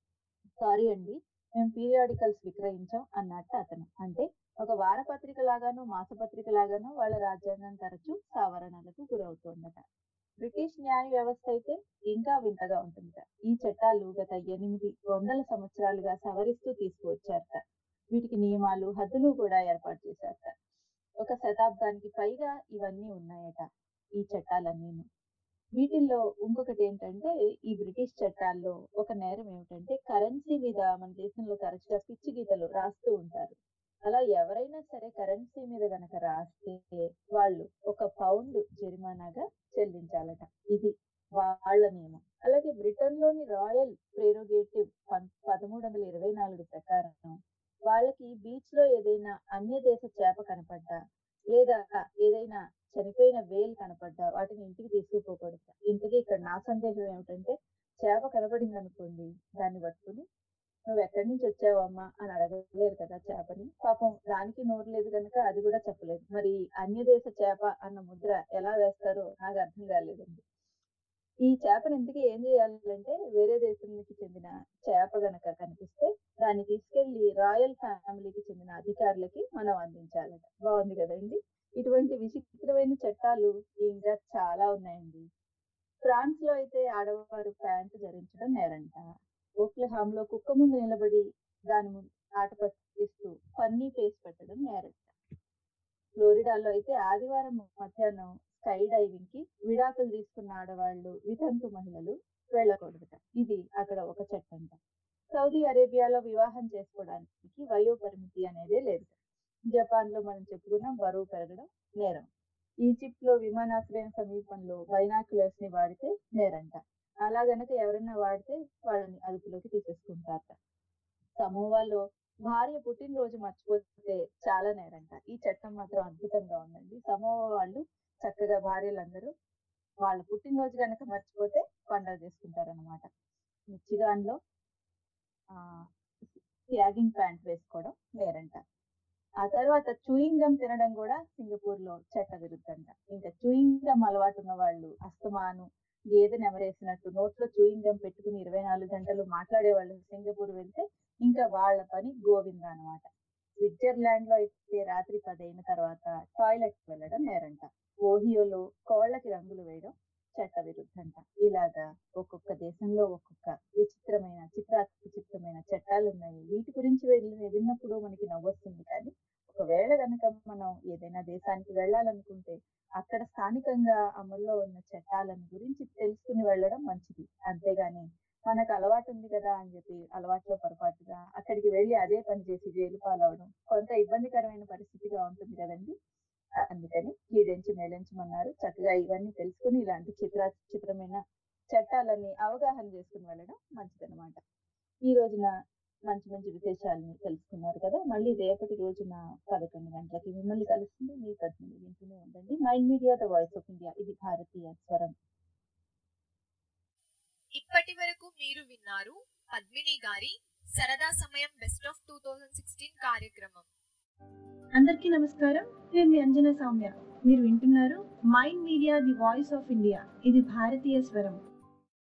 సారీ అండి మేము పీరియాడికల్స్ విక్రయించాం అన్నట్టు అతను అంటే ఒక వారపత్రిక లాగాను మాసపత్రిక లాగాను వాళ్ళ రాజ్యాంగం తరచూ సవరణలకు గురవుతోందట బ్రిటిష్ న్యాయ వ్యవస్థ అయితే ఇంకా వింతగా ఉంటుందట ఈ చట్టాలు గత ఎనిమిది వందల సంవత్సరాలుగా సవరిస్తూ తీసుకువచ్చారట వీటికి నియమాలు హద్దులు కూడా ఏర్పాటు చేశారట ఒక శతాబ్దానికి పైగా ఇవన్నీ ఉన్నాయట ఈ చట్టాలన్నీను వీటిల్లో ఇంకొకటి ఏంటంటే ఈ బ్రిటిష్ చట్టాల్లో ఒక నేరం ఏమిటంటే కరెన్సీ మీద మన దేశంలో తరచుగా పిచ్చి గీతలు రాస్తూ ఉంటారు అలా ఎవరైనా సరే కరెన్సీ మీద గనక రాస్తే వాళ్ళు ఒక పౌండ్ జరిమానాగా చెల్లించాలట ఇది వాళ్ళ నియమం అలాగే బ్రిటన్ లోని రాయల్ ప్రేరోగేటివ్ పదమూడు వందల ఇరవై నాలుగు ప్రకారం వాళ్ళకి బీచ్ లో ఏదైనా అన్య దేశ చేప కనపడ్డా లేదా ఏదైనా చనిపోయిన వేలు కనపడ్డా వాటిని ఇంటికి తీసుకుపోకూడదు ఇంతకీ ఇక్కడ నా సందేహం ఏమిటంటే చేప కనపడింది అనుకోండి దాన్ని పట్టుకుని నువ్వు ఎక్కడి నుంచి వచ్చావమ్మా అని అడగలేరు కదా చేపని పాపం దానికి నోరు లేదు కనుక అది కూడా చెప్పలేదు మరి అన్య దేశ చేప అన్న ముద్ర ఎలా వేస్తారో నాకు అర్థం కాలేదండి ఈ చేపను ఇంతకీ ఏం చేయాలంటే వేరే దేశానికి చెందిన చేప గనక కనిపిస్తే దాన్ని తీసుకెళ్లి రాయల్ ఫ్యామిలీకి చెందిన అధికారులకి మనం అందించాలట బాగుంది కదండి ఇటువంటి విచిత్రమైన చట్టాలు ఇంకా చాలా ఉన్నాయండి ఫ్రాన్స్ లో అయితే ఆడవారు ప్యాంటు ధరించడం నేరంట ఓక్లహామ్ లో కుక్క ముందు నిలబడి దాని ముందు ఆట పట్టిస్తూ ఫన్నీ ఫేస్ పెట్టడం నేరంట ఫ్లోరిడాలో అయితే ఆదివారం మధ్యాహ్నం స్కై డైవింగ్ కి విడాకులు తీసుకున్న ఆడవాళ్లు వితంతు మహిళలు వెళ్ళకూడదట ఇది అక్కడ ఒక చట్టంట సౌదీ అరేబియాలో వివాహం చేసుకోవడానికి వయో పరిమితి అనేదే లేదు జపాన్ లో మనం చెప్పుకున్నాం బరువు పెరగడం నేరం ఈజిప్ట్ లో విమానాశ్రయం సమీపంలో బైనాక్యులర్స్ ని వాడితే నేరంట అలా గనక ఎవరైనా వాడితే వాళ్ళని అదుపులోకి తీసేసుకుంటారట సమూహాలో భార్య పుట్టినరోజు మర్చిపోతే చాలా నేరంట ఈ చట్టం మాత్రం అద్భుతంగా ఉందండి సమూహ వాళ్ళు చక్కగా భార్యలందరూ వాళ్ళ పుట్టినరోజు కనుక మర్చిపోతే పండగ చేసుకుంటారనమాట మిచ్చిగాన్ లో ఆ ట్యాగింగ్ ప్యాంట్ వేసుకోవడం నేరంట ఆ తర్వాత చూయింగ్ గమ్ తినడం కూడా సింగపూర్ లో చట్ట విరుద్ధంట ఇంకా చూయింగ్ గమ్ అలవాటు ఉన్న వాళ్ళు అస్తమాను గేదె నెమరేసినట్టు నోట్లో చూయింగ్ గమ్ పెట్టుకుని ఇరవై నాలుగు గంటలు మాట్లాడే వాళ్ళు సింగపూర్ వెళ్తే ఇంకా వాళ్ళ పని గోవింద అనమాట స్విట్జర్లాండ్ లో అయితే రాత్రి పదైన తర్వాత టాయిలెట్ వెళ్ళడం నేరంట ఓహియోలో కోళ్లకి రంగులు వేయడం చట్ట విరుద్ధంట ఇలాగా ఒక్కొక్క దేశంలో ఒక్కొక్క విచిత్రమైన చిత్రాత్మక విచిత్రమైన చట్టాలు ఉన్నాయి వీటి గురించి వెళ్ళి విన్నప్పుడు మనకి నవ్వొస్తుంది కానీ ఒకవేళ గనక మనం ఏదైనా దేశానికి వెళ్ళాలనుకుంటే అక్కడ స్థానికంగా అమల్లో ఉన్న చట్టాలను గురించి తెలుసుకుని వెళ్ళడం మంచిది అంతేగాని మనకు అలవాటు ఉంది కదా అని చెప్పి అలవాట్లో పొరపాటుగా అక్కడికి వెళ్ళి అదే పని చేసి జైలు పాలవడం కొంత ఇబ్బందికరమైన పరిస్థితిగా ఉంటుంది కదండి అందుకని కీడించి మేళించమన్నారు చక్కగా ఇవన్నీ తెలుసుకుని ఇలాంటి చిత్ర చిత్రమైన చట్టాలన్నీ అవగాహన చేసుకుని వెళ్ళడం మంచిదన్నమాట ఈ రోజున మంచి మంచి విశేషాలని తెలుసుకున్నారు కదా మళ్ళీ రేపటి రోజున పదకొండు గంటలకి మిమ్మల్ని కలుస్తుంది మీ పద్మిని వింటూనే ఉండండి Mind Media the voice of India ఇది భారతీయ స్వరం ఇప్పటి వరకు మీరు విన్నారు పద్మిని గారి సరదా సమయం best of two thousand sixteen కార్యక్రమం అందరికీ నమస్కారం నేను మీ అంజన సౌమ్య మీరు వింటున్నారు Mind Media the voice of India ఇది భారతీయ స్వరం